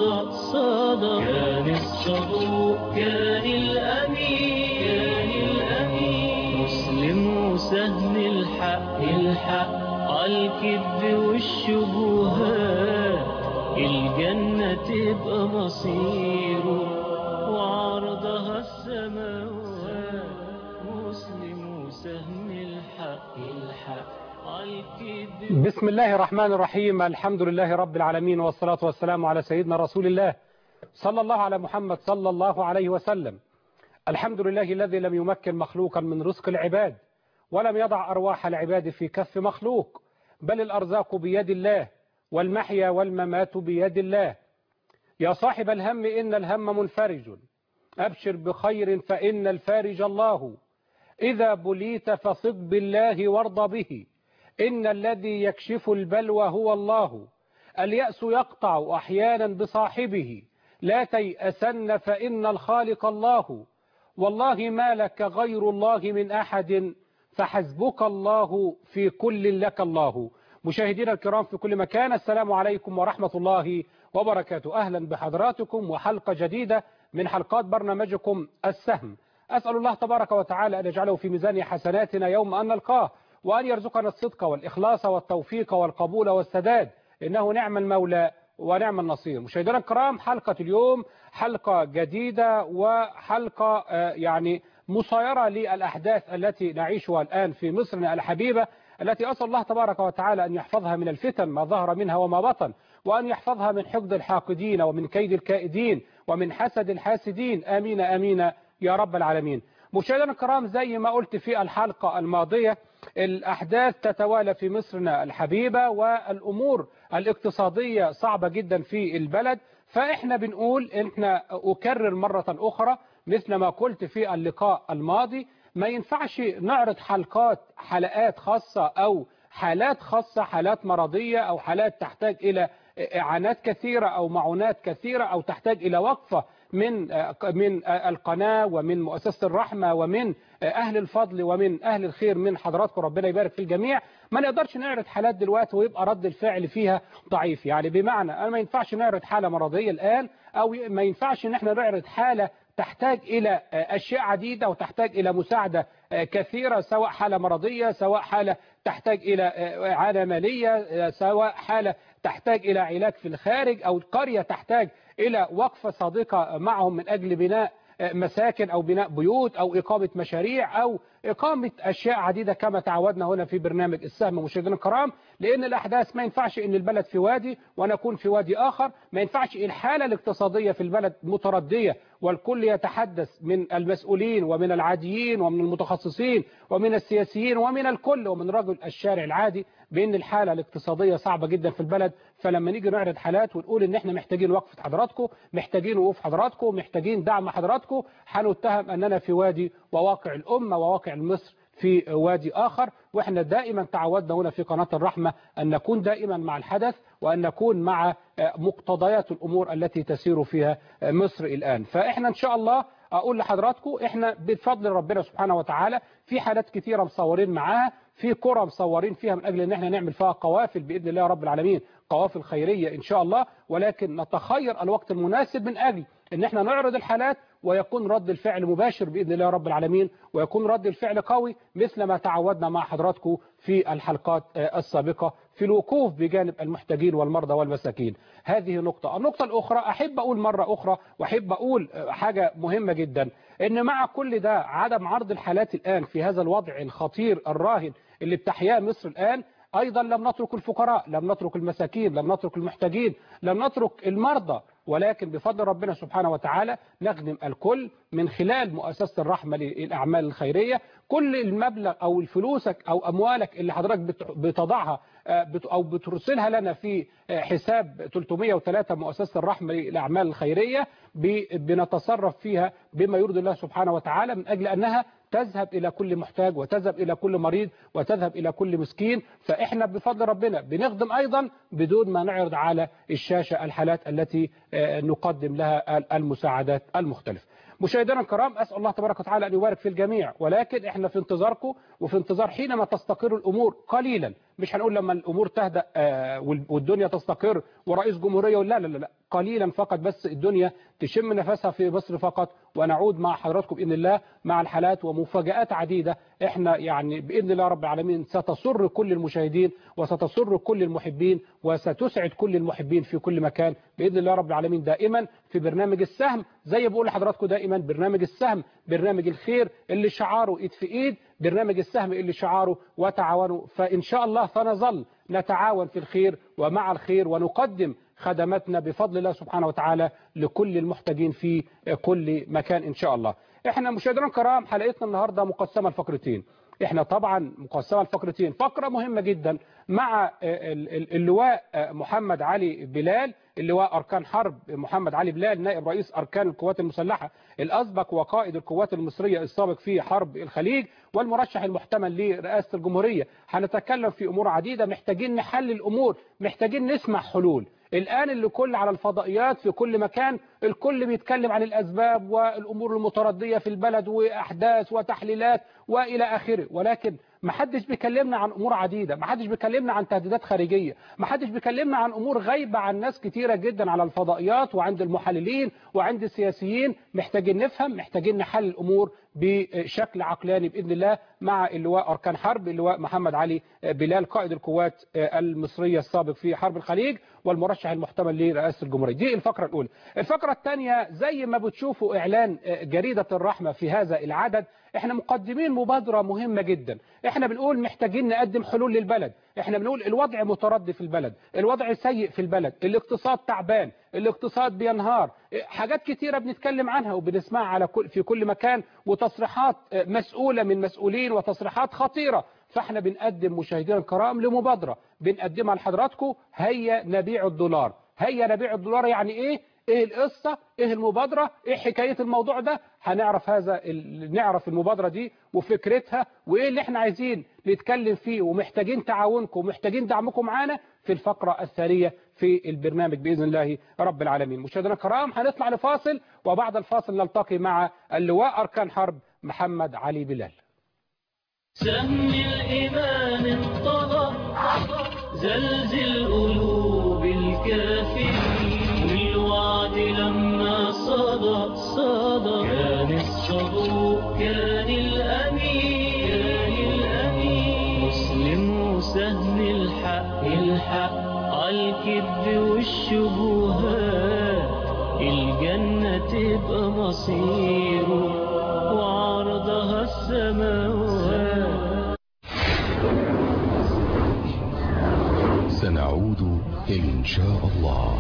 صدى صدى كان الصدوق كان الأمين كان الأمين مسلم وسهم الحق الحق الكذب والشبهات الجنة تبقى مصيره وعرضها السماوات مسلم وسهم الحق الحق الكذب بسم الله الرحمن الرحيم الحمد لله رب العالمين والصلاة والسلام على سيدنا رسول الله صلى الله على محمد صلى الله عليه وسلم الحمد لله الذي لم يمكن مخلوقا من رزق العباد ولم يضع أرواح العباد في كف مخلوق بل الأرزاق بيد الله والمحيا والممات بيد الله يا صاحب الهم إن الهم منفرج أبشر بخير فإن الفارج الله إذا بليت فثق بالله وارض به إن الذي يكشف البلوى هو الله اليأس يقطع أحيانا بصاحبه لا تيأسن فإن الخالق الله والله ما لك غير الله من أحد فحسبك الله في كل لك الله مشاهدينا الكرام في كل مكان السلام عليكم ورحمة الله وبركاته أهلا بحضراتكم وحلقة جديدة من حلقات برنامجكم السهم أسأل الله تبارك وتعالى أن يجعله في ميزان حسناتنا يوم أن نلقاه وأن يرزقنا الصدق والإخلاص والتوفيق والقبول والسداد إنه نعم المولى ونعم النصير مشاهدينا الكرام حلقة اليوم حلقة جديدة وحلقة يعني مصايرة للأحداث التي نعيشها الآن في مصرنا الحبيبة التي أسأل الله تبارك وتعالى أن يحفظها من الفتن ما ظهر منها وما بطن وأن يحفظها من حقد الحاقدين ومن كيد الكائدين ومن حسد الحاسدين آمين آمين يا رب العالمين مشاهدينا الكرام زي ما قلت في الحلقة الماضية الأحداث تتوالى في مصرنا الحبيبة والأمور الاقتصادية صعبة جدا في البلد فإحنا بنقول إحنا أكرر مرة أخرى مثل ما قلت في اللقاء الماضي ما ينفعش نعرض حلقات حلقات خاصة أو حالات خاصة حالات مرضية أو حالات تحتاج إلى إعانات كثيرة أو معونات كثيرة أو تحتاج إلى وقفة من من القناة ومن مؤسسة الرحمة ومن أهل الفضل ومن أهل الخير من حضراتكم ربنا يبارك في الجميع ما نقدرش نعرض حالات دلوقتي ويبقى رد الفعل فيها ضعيف يعني بمعنى أنا ما ينفعش نعرض حالة مرضية الآن أو ما ينفعش إن احنا نعرض حالة تحتاج إلى أشياء عديدة وتحتاج إلى مساعدة كثيرة سواء حالة مرضية سواء حالة تحتاج إلى إعانة مالية سواء حالة تحتاج إلى علاج في الخارج أو القرية تحتاج إلى وقفة صادقة معهم من أجل بناء مساكن أو بناء بيوت أو إقامة مشاريع أو إقامة أشياء عديدة كما تعودنا هنا في برنامج السهم مشاهدينا الكرام لأن الأحداث ما ينفعش إن البلد في وادي ونكون في وادي آخر ما ينفعش الحالة الاقتصادية في البلد متردية والكل يتحدث من المسؤولين ومن العاديين ومن المتخصصين ومن السياسيين ومن الكل ومن رجل الشارع العادي بأن الحالة الاقتصادية صعبة جدا في البلد فلما نيجي نعرض حالات ونقول ان احنا محتاجين وقفة حضراتكم محتاجين وقوف حضراتكم محتاجين دعم حضراتكم هنتهم اننا في وادي وواقع الامة وواقع مصر في وادي آخر وإحنا دائما تعودنا هنا في قناة الرحمة أن نكون دائما مع الحدث وأن نكون مع مقتضيات الأمور التي تسير فيها مصر الآن فإحنا إن شاء الله أقول لحضراتكم إحنا بفضل ربنا سبحانه وتعالى في حالات كثيرة مصورين معاها في قرى مصورين فيها من أجل أن احنا نعمل فيها قوافل بإذن الله رب العالمين قوافل خيرية إن شاء الله ولكن نتخير الوقت المناسب من أجل أن احنا نعرض الحالات ويكون رد الفعل مباشر بإذن الله رب العالمين ويكون رد الفعل قوي مثل ما تعودنا مع حضراتكم في الحلقات السابقة في الوقوف بجانب المحتاجين والمرضى والمساكين هذه نقطة النقطة الأخرى أحب أقول مرة أخرى وأحب أقول حاجة مهمة جدا أن مع كل ده عدم عرض الحالات الآن في هذا الوضع الخطير الراهن اللي بتحياه مصر الآن أيضا لم نترك الفقراء لم نترك المساكين لم نترك المحتاجين لم نترك المرضى ولكن بفضل ربنا سبحانه وتعالى نخدم الكل من خلال مؤسسة الرحمة للأعمال الخيرية كل المبلغ أو الفلوسك أو أموالك اللي حضرتك بتضعها أو بترسلها لنا في حساب 303 مؤسسة الرحمة للأعمال الخيرية بنتصرف فيها بما يرضي الله سبحانه وتعالى من أجل أنها تذهب إلى كل محتاج وتذهب إلى كل مريض وتذهب إلى كل مسكين فإحنا بفضل ربنا بنخدم أيضا بدون ما نعرض على الشاشة الحالات التي نقدم لها المساعدات المختلفة مشاهدينا الكرام أسأل الله تبارك وتعالى أن يبارك في الجميع ولكن إحنا في انتظاركم وفي انتظار حينما تستقر الامور قليلا مش هنقول لما الامور تهدأ آه، وال- والدنيا تستقر ورئيس جمهوريه لا لا لا لا قليلا فقط بس الدنيا تشم نفسها في مصر فقط ونعود مع حضراتكم باذن الله مع الحالات ومفاجات عديده احنا يعني باذن الله رب العالمين ستسر كل المشاهدين وستسر كل المحبين وستسعد كل المحبين في كل مكان باذن الله رب العالمين دائما في برنامج السهم زي بقول لحضراتكم دائما برنامج السهم برنامج الخير اللي شعاره ايد في ايد برنامج السهم اللي شعاره وتعاونوا فان شاء الله فنظل نتعاون في الخير ومع الخير ونقدم خدماتنا بفضل الله سبحانه وتعالى لكل المحتاجين في كل مكان ان شاء الله احنا مشاهدينا الكرام حلقتنا النهارده مقسمه لفقرتين احنا طبعا مقسمه لفقرتين فقره مهمه جدا مع ال- ال- اللواء محمد علي بلال اللواء اركان حرب محمد علي بلال نائب رئيس اركان القوات المسلحه الاسبق وقائد القوات المصريه السابق في حرب الخليج والمرشح المحتمل لرئاسه الجمهوريه هنتكلم في امور عديده محتاجين نحل الامور محتاجين نسمع حلول الآن اللي كل على الفضائيات في كل مكان الكل بيتكلم عن الأسباب والأمور المتردية في البلد وأحداث وتحليلات وإلى آخره ولكن ما حدش بيكلمنا عن أمور عديدة ما حدش بيكلمنا عن تهديدات خارجية ما حدش بيكلمنا عن أمور غايبة عن ناس كتيرة جدا على الفضائيات وعند المحللين وعند السياسيين محتاجين نفهم محتاجين نحل الأمور بشكل عقلاني بإذن الله مع اللواء أركان حرب اللواء محمد علي بلال قائد القوات المصرية السابق في حرب الخليج والمرشح المحتمل لرئاسة الجمهورية دي الفقرة الأولى الفقرة الثانية زي ما بتشوفوا إعلان جريدة الرحمة في هذا العدد احنا مقدمين مبادرة مهمة جدا احنا بنقول محتاجين نقدم حلول للبلد احنا بنقول الوضع متردي في البلد الوضع سيء في البلد الاقتصاد تعبان الاقتصاد بينهار حاجات كتيرة بنتكلم عنها وبنسمعها على كل في كل مكان وتصريحات مسؤولة من مسؤولين وتصريحات خطيرة فاحنا بنقدم مشاهدينا الكرام لمبادرة بنقدمها لحضراتكم هيا نبيع الدولار هيا نبيع الدولار يعني ايه ايه القصة ايه المبادرة ايه حكاية الموضوع ده هنعرف هذا ال... نعرف المبادرة دي وفكرتها وايه اللي احنا عايزين نتكلم فيه ومحتاجين تعاونكم ومحتاجين دعمكم معانا في الفقرة الثانية في البرنامج بإذن الله رب العالمين مشاهدينا الكرام هنطلع لفاصل وبعد الفاصل نلتقي مع اللواء أركان حرب محمد علي بلال سهم الإيمان انطلق زلزل قلوب الكافرين والوعد لما صدى صدى كان الصدوق كان الأمين كان الأمين مسلم وسهم الحق الحق عالكذب والشبهات الجنة تبقى مصيره وعرضها السماوات سنعود إن شاء الله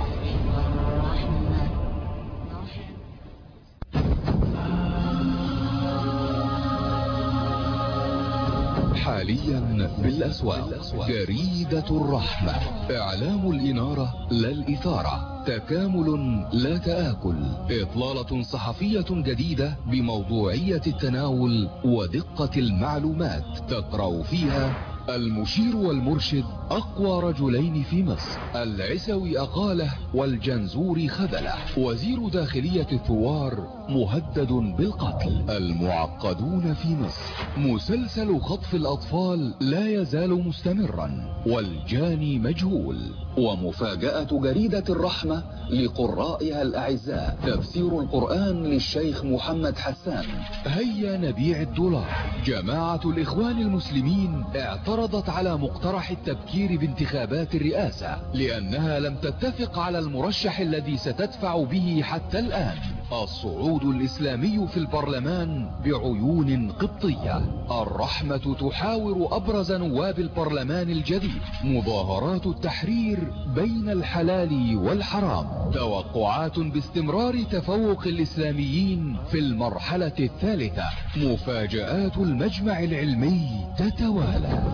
حاليا بالأسواق جريدة الرحمة إعلام الإنارة لا الإثارة تكامل لا تآكل إطلالة صحفية جديدة بموضوعية التناول ودقة المعلومات تقرأ فيها المشير والمرشد أقوى رجلين في مصر العسوي أقاله والجنزور خذله وزير داخلية الثوار مهدد بالقتل المعقدون في مصر مسلسل خطف الأطفال لا يزال مستمرا والجاني مجهول ومفاجأة جريدة الرحمة لقرائها الأعزاء تفسير القرآن للشيخ محمد حسان هيا نبيع الدولار جماعة الإخوان المسلمين اعترضت على مقترح التبكير بانتخابات الرئاسة لأنها لم تتفق على المرشح الذي ستدفع به حتى الآن الصعود الإسلامي في البرلمان بعيون قبطية الرحمة تحاور أبرز نواب البرلمان الجديد مظاهرات التحرير بين الحلال والحرام توقعات باستمرار تفوق الإسلاميين في المرحلة الثالثة مفاجآت المجمع العلمي تتوالى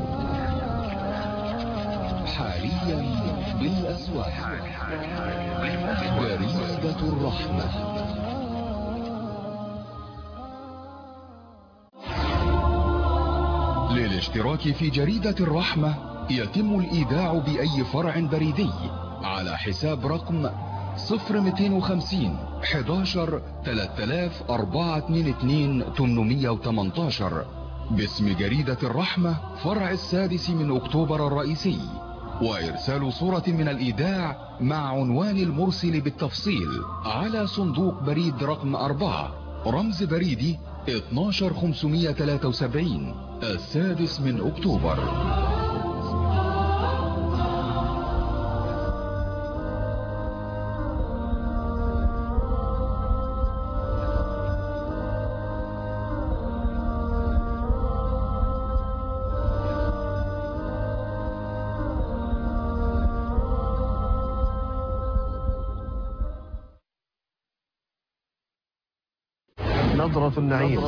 حاليا بالأسواق جريدة الرحمة للاشتراك في جريدة الرحمة يتم الإيداع بأي فرع بريدي على حساب رقم 0250 11 3000 422 818 باسم جريدة الرحمة فرع السادس من أكتوبر الرئيسي وإرسال صورة من الإيداع مع عنوان المرسل بالتفصيل على صندوق بريد رقم أربعة رمز بريدي 12573 السادس من أكتوبر نظرة النعيم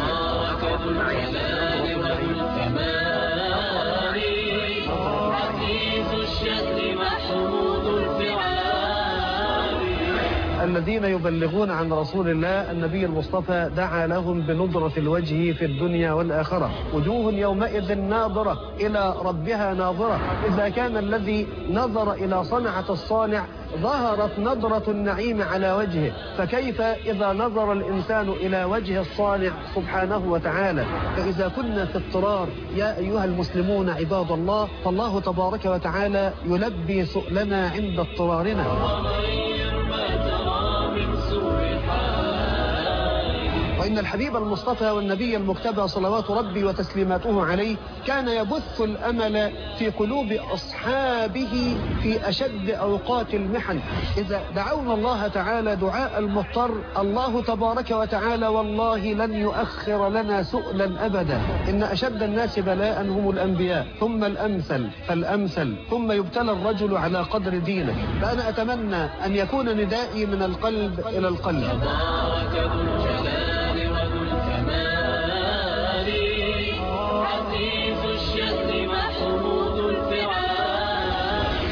عزيز الشهر محمود الفعال الذين يبلغون عن رسول الله النبي المصطفى دعا لهم بنضرة الوجه في الدنيا والآخرة وجوه يومئذ ناظرة إلى ربها ناظرة إذا كان الذي نظر إلى صنعة الصانع ظهرت نظرة النعيم على وجهه فكيف إذا نظر الإنسان إلى وجه الصانع سبحانه وتعالى فإذا كنا في اضطرار يا أيها المسلمون عباد الله فالله تبارك وتعالى يلبي سؤلنا عند اضطرارنا وغير ما ترى من سوء حال وإن الحبيب المصطفى والنبي المجتبى صلوات ربي وتسليماته عليه كان يبث الأمل في قلوب أصحابه في أشد أوقات المحن إذا دعونا الله تعالى دعاء المضطر الله تبارك وتعالى والله لن يؤخر لنا سؤلا أبدا إن أشد الناس بلاء هم الأنبياء ثم الأمثل فالأمثل ثم يبتلى الرجل على قدر دينه فأنا أتمنى أن يكون ندائي من القلب إلى القلب تبارك ذو الجلال وذو الكمال عزيز الشهر محمود الفعال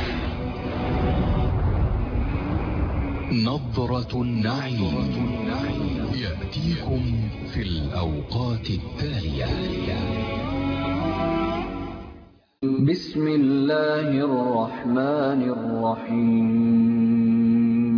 نظرة النعيم يأتيكم في الأوقات التالية بسم الله الرحمن الرحيم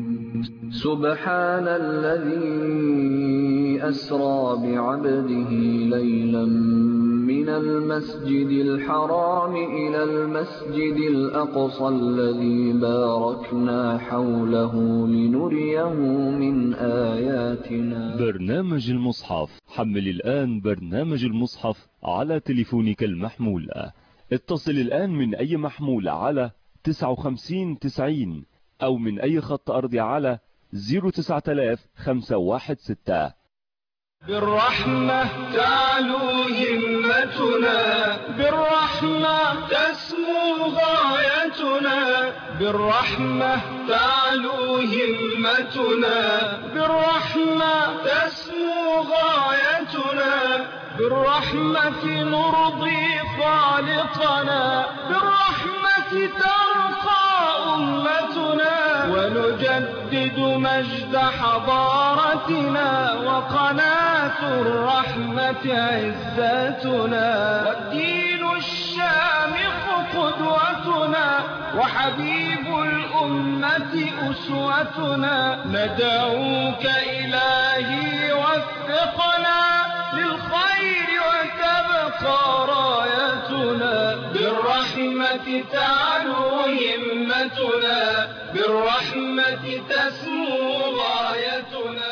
سبحان الذي أسرى بعبده ليلا من المسجد الحرام إلى المسجد الأقصى الذي باركنا حوله لنريه من آياتنا برنامج المصحف حمل الآن برنامج المصحف على تليفونك المحمول اتصل الآن من أي محمول على 59 90 أو من أي خط أرضي على 09000 516 بالرحمة تعلو همتنا بالرحمة تسمو غايتنا بالرحمة تعلو همتنا بالرحمة تسمو غايتنا بالرحمة نرضي خالقنا بالرحمة ترقى أمتنا ونجدد مجد حضارتنا وقناة الرحمة عزتنا والدين الشامخ قدوتنا وحبيب الأمة أسوتنا ندعوك إلهي وفقنا للخير وتبقى رايتنا بالرحمة تعلو همتنا بالرحمة تسمو غايتنا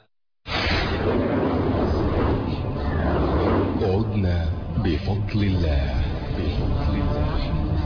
عدنا بفضل الله بفضل الله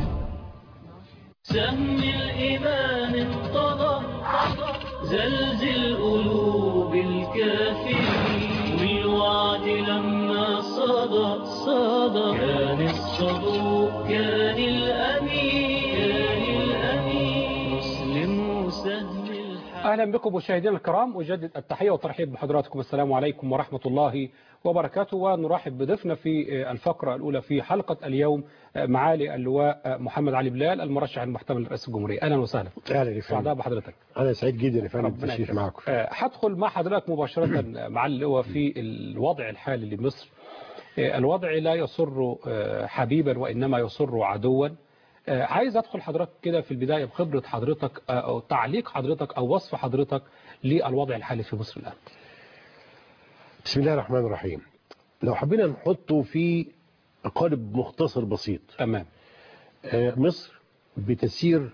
سهم الإيمان انطلق زلزل قلوب الكافرين والوعد لما صدى صدى كان الصدوق كان الأمين كان الأمين مسلم سهم الحق أهلا بكم مشاهدينا الكرام أجدد التحية والترحيب بحضراتكم السلام عليكم ورحمة الله وبركاته ونرحب بضيفنا في الفقرة الأولى في حلقة اليوم معالي اللواء محمد علي بلال المرشح المحتمل لرئاسة الجمهورية أهلا وسهلا اهلا يا سعداء فندم بحضرتك انا سعيد جدا يا فندم ربنا بالتشريف يكرمك. معاكم آه، هدخل مع حضرتك مباشرة مع اللواء في الوضع الحالي لمصر آه، الوضع لا يسر آه، حبيبا وإنما يسر عدوا آه، عايز أدخل حضرتك كده في البداية بخبرة حضرتك آه، أو تعليق حضرتك أو وصف حضرتك للوضع الحالي في مصر الآن بسم الله الرحمن الرحيم لو حبينا نحطه في قالب مختصر بسيط تمام آه، مصر بتسير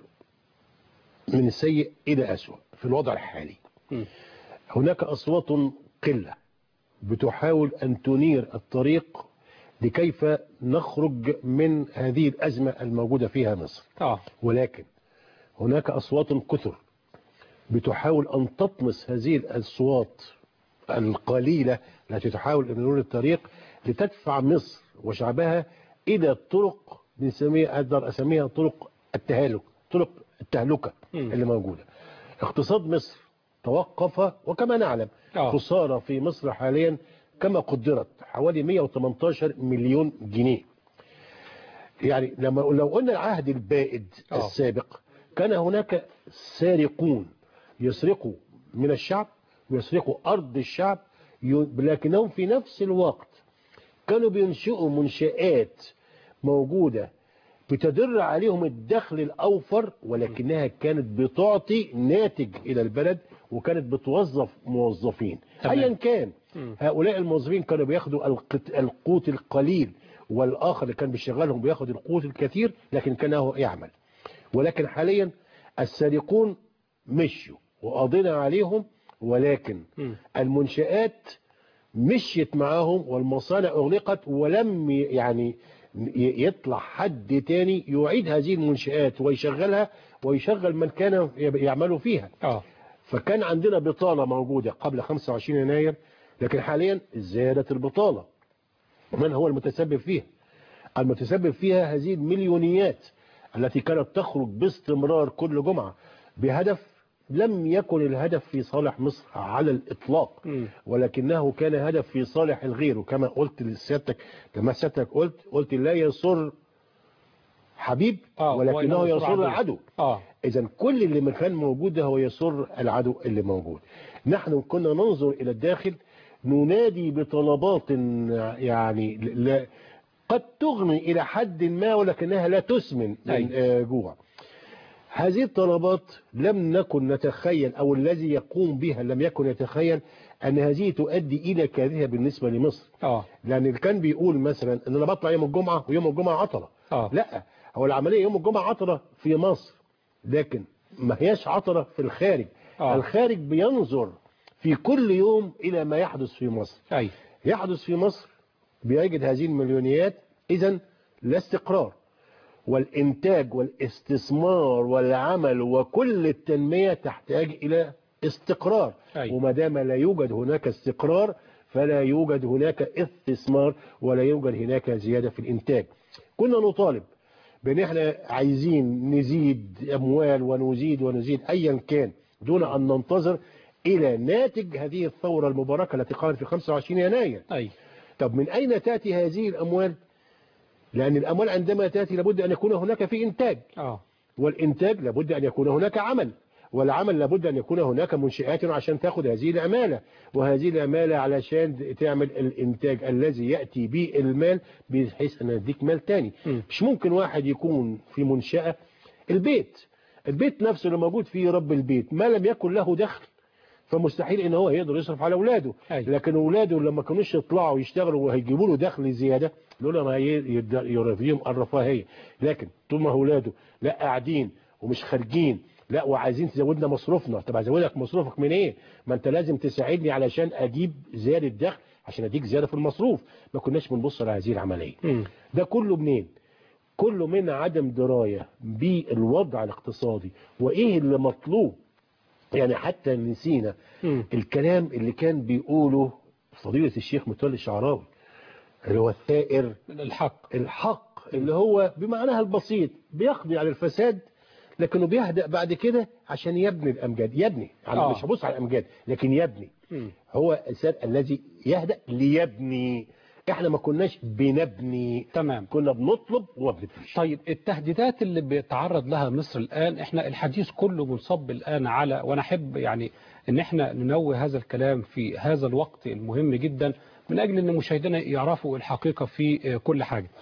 من السيء إلى أسوأ في الوضع الحالي م. هناك أصوات قلة بتحاول أن تنير الطريق لكيف نخرج من هذه الأزمة الموجودة فيها مصر اه ولكن هناك أصوات كثر بتحاول أن تطمس هذه الأصوات القليلة التي تحاول أن نور الطريق لتدفع مصر وشعبها إلى طرق بنسميها أقدر أسميها طرق التهالك طرق التهلكة مم. اللي موجودة اقتصاد مصر توقف وكما نعلم آه. خسارة في مصر حاليا كما قدرت حوالي 118 مليون جنيه يعني لما لو قلنا العهد البائد آه. السابق كان هناك سارقون يسرقوا من الشعب ويسرقوا أرض الشعب ي- لكنهم في نفس الوقت كانوا بينشئوا منشآت موجودة بتدر عليهم الدخل الأوفر ولكنها كانت بتعطي ناتج إلى البلد وكانت بتوظف موظفين تمام. أيا كان مم. هؤلاء الموظفين كانوا بياخدوا القت- القوت القليل والآخر اللي كان بيشغلهم بياخد القوت الكثير لكن كان هو يعمل ولكن حاليا السارقون مشوا وقضينا عليهم ولكن مم. المنشآت مشيت معاهم والمصانع أغلقت ولم ي- يعني ي- يطلع حد تاني يعيد هذه المنشآت ويشغلها ويشغل من كان يعملوا فيها اه فكان عندنا بطالة موجودة قبل 25 يناير لكن حاليا زادت البطالة من هو المتسبب فيها المتسبب فيها هذه المليونيات التي كانت تخرج باستمرار كل جمعة بهدف لم يكن الهدف في صالح مصر على الإطلاق مم. ولكنه كان هدف في صالح الغير وكما قلت لسيادتك لما سيادتك قلت قلت لا يسر حبيب آه، ولكنه وإنما يسر عدو. عدو اه إذا كل اللي كان موجود ده هو يسر العدو اللي موجود نحن كنا ننظر إلى الداخل ننادي بطلبات يعني لا قد تغني إلى حد ما ولكنها لا تسمن من أي. آه، جوع هذه الطلبات لم نكن نتخيل أو الذي يقوم بها لم يكن يتخيل أن هذه تؤدي إلى كارثة بالنسبة لمصر اه لأن اللي كان بيقول مثلا أن أنا بطلع يوم الجمعة ويوم الجمعة عطلة اه لا هو العملية يوم الجمعة عطلة في مصر لكن ما هياش عطلة في الخارج آه. الخارج بينظر في كل يوم إلى ما يحدث في مصر اي يحدث في مصر بيجد هذه المليونيات إذا لا استقرار والإنتاج والاستثمار والعمل وكل التنمية تحتاج إلى استقرار أي. وما دام لا يوجد هناك استقرار فلا يوجد هناك استثمار ولا يوجد هناك زيادة في الإنتاج كنا نطالب بأن احنا عايزين نزيد أموال ونزيد ونزيد أيا كان دون أن ننتظر إلى ناتج هذه الثورة المباركة التي قامت في 25 يناير اي طب من أين تأتي هذه الأموال لأن الأموال عندما تأتي لابد أن يكون هناك في إنتاج اه والإنتاج لابد أن يكون هناك عمل والعمل لابد أن يكون هناك منشآت عشان تأخذ هذه العمالة وهذه العمالة علشان تعمل الإنتاج الذي يأتي به المال بحيث أن يديك مال تاني م. مش ممكن واحد يكون في منشأة البيت البيت نفسه اللي موجود فيه رب البيت ما لم يكن له دخل فمستحيل ان هو يقدر يصرف على اولاده أي. لكن اولاده لما كانوش يطلعوا يشتغلوا وهيجيبوا له دخل زياده لولا ما هي- يد- يرضيهم الرفاهيه لكن طول ما اولاده لا قاعدين ومش خارجين لا وعايزين تزودنا مصروفنا طب هزودك مصروفك من ايه ما انت لازم تساعدني علشان اجيب زياده دخل عشان اديك زياده في المصروف ما كناش بنبص على هذه العمليه مم. ده كله منين كله من عدم دراية بالوضع الاقتصادي وايه اللي مطلوب يعني حتى نسينا مم. الكلام اللي كان بيقوله فضيلة الشيخ متولي الشعراوي اللي هو الثائر الحق الحق اللي هو بمعناها البسيط بيقضي على الفساد لكنه بيهدأ بعد كده عشان يبني الأمجاد يبني يعني آه. مش هبص على الأمجاد لكن يبني مم. هو الإنسان الذي يهدأ ليبني احنا ما كناش بنبني تمام كنا بنطلب وما بنبنيش طيب التهديدات اللي بيتعرض لها مصر الآن احنا الحديث كله منصب الآن على وانا احب يعني ان احنا ننوه هذا الكلام في هذا الوقت المهم جدا من اجل ان مشاهدينا يعرفوا الحقيقة في كل حاجة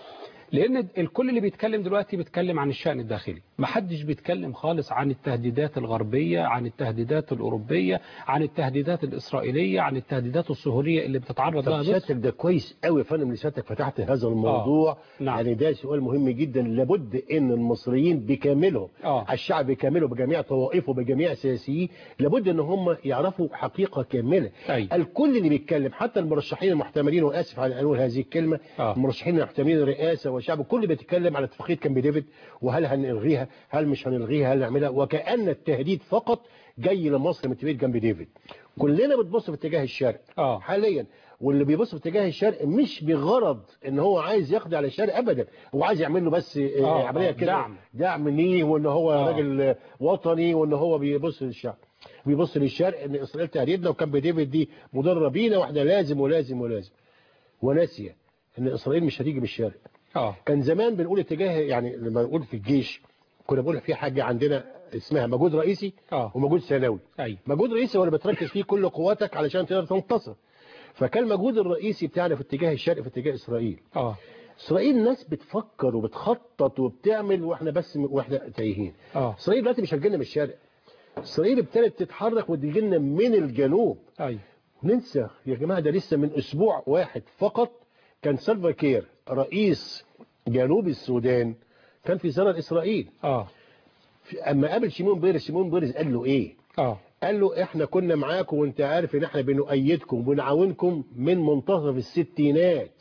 لان الكل اللي بيتكلم دلوقتي بيتكلم عن الشأن الداخلي ما حدش بيتكلم خالص عن التهديدات الغربية عن التهديدات الأوروبية عن التهديدات الإسرائيلية عن التهديدات الصهيونية اللي بتتعرض لها طب مصر سيادتك ده كويس قوي يا فندم اللي سيادتك فتحت هذا الموضوع نعم. يعني ده سؤال مهم جدا لابد ان المصريين بكاملهم آه. الشعب بكامله بجميع طوائفه بجميع سياسيه لابد ان هم يعرفوا حقيقه كامله أي. الكل اللي بيتكلم حتى المرشحين المحتملين واسف على ان اقول هذه الكلمه آه. المرشحين المحتملين الرئاسه والشعب الكل بيتكلم على اتفاقيه كامب ديفيد وهل هنلغيها هل مش هنلغيها هل نعملها وكان التهديد فقط جاي لمصر من اتفاقيه كامب ديفيد كلنا بتبص في اتجاه الشرق آه. حاليا واللي بيبص في اتجاه الشرق مش بغرض ان هو عايز يقضي على الشرق ابدا هو عايز يعمل له بس آه، آه، عمليه آه، كده دعم. دعم ليه وان هو آه. راجل وطني وان هو بيبص للشعب بيبص للشرق ان اسرائيل تهديدنا وكامب ديفيد دي مضره بينا واحنا لازم ولازم ولازم وناسيه ان اسرائيل مش هتيجي بالشرق اه كان زمان بنقول اتجاه يعني لما نقول في الجيش كنا بنقول في حاجه عندنا اسمها مجهود رئيسي اه ومجهود ثانوي اي مجهود رئيسي هو اللي بتركز فيه كل قواتك علشان تقدر تنتصر فكان المجهود الرئيسي بتاعنا في اتجاه الشرق في اتجاه اسرائيل اه اسرائيل ناس بتفكر وبتخطط وبتعمل واحنا بس واحنا تايهين اه اسرائيل دلوقتي مش هتجينا من الشرق اسرائيل ابتدت تتحرك وتجي لنا من الجنوب اي ننسى يا جماعه ده لسه من اسبوع واحد فقط كان سالفا كير رئيس جنوب السودان كان في زياره اسرائيل اه في- اما قابل شيمون بيرز شيمون بيرز قال له ايه اه قال له احنا كنا معاكم وانت عارف ان احنا بنؤيدكم وبنعاونكم من منتصف الستينات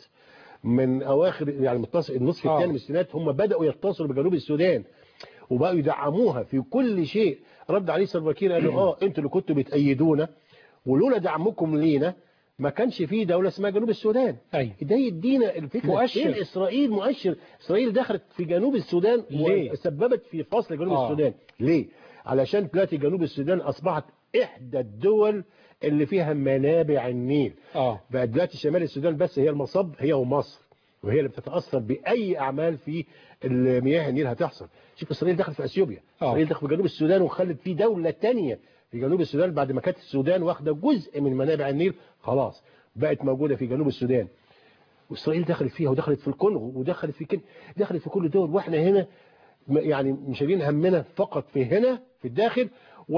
من اواخر يعني منتصف النصف آه. الثاني من الستينات هم بداوا يتصلوا بجنوب السودان وبقوا يدعموها في كل شيء رد عليه سلفا كير قال له اه انتوا اللي كنتوا بتأيدونا ولولا دعمكم لينا ما كانش في دولة اسمها جنوب السودان اي ده يدينا الفكرة مؤشر. فين اسرائيل مؤشر اسرائيل دخلت في جنوب السودان ليه؟ وسببت في فصل جنوب آه. السودان ليه علشان دلوقتي جنوب السودان اصبحت احدى الدول اللي فيها منابع النيل اه بقى دلوقتي شمال السودان بس هي المصب هي ومصر وهي اللي بتتاثر باي اعمال في المياه النيل هتحصل شوف اسرائيل دخلت في اثيوبيا آه. اسرائيل دخلت في جنوب السودان وخلت في دوله تانية في جنوب السودان بعد ما كانت السودان واخده جزء من منابع النيل خلاص بقت موجوده في جنوب السودان واسرائيل دخلت فيها ودخلت في الكونغو ودخلت في كن... دخلت في كل الدول واحنا هنا م- يعني مش شايلين همنا فقط في هنا في الداخل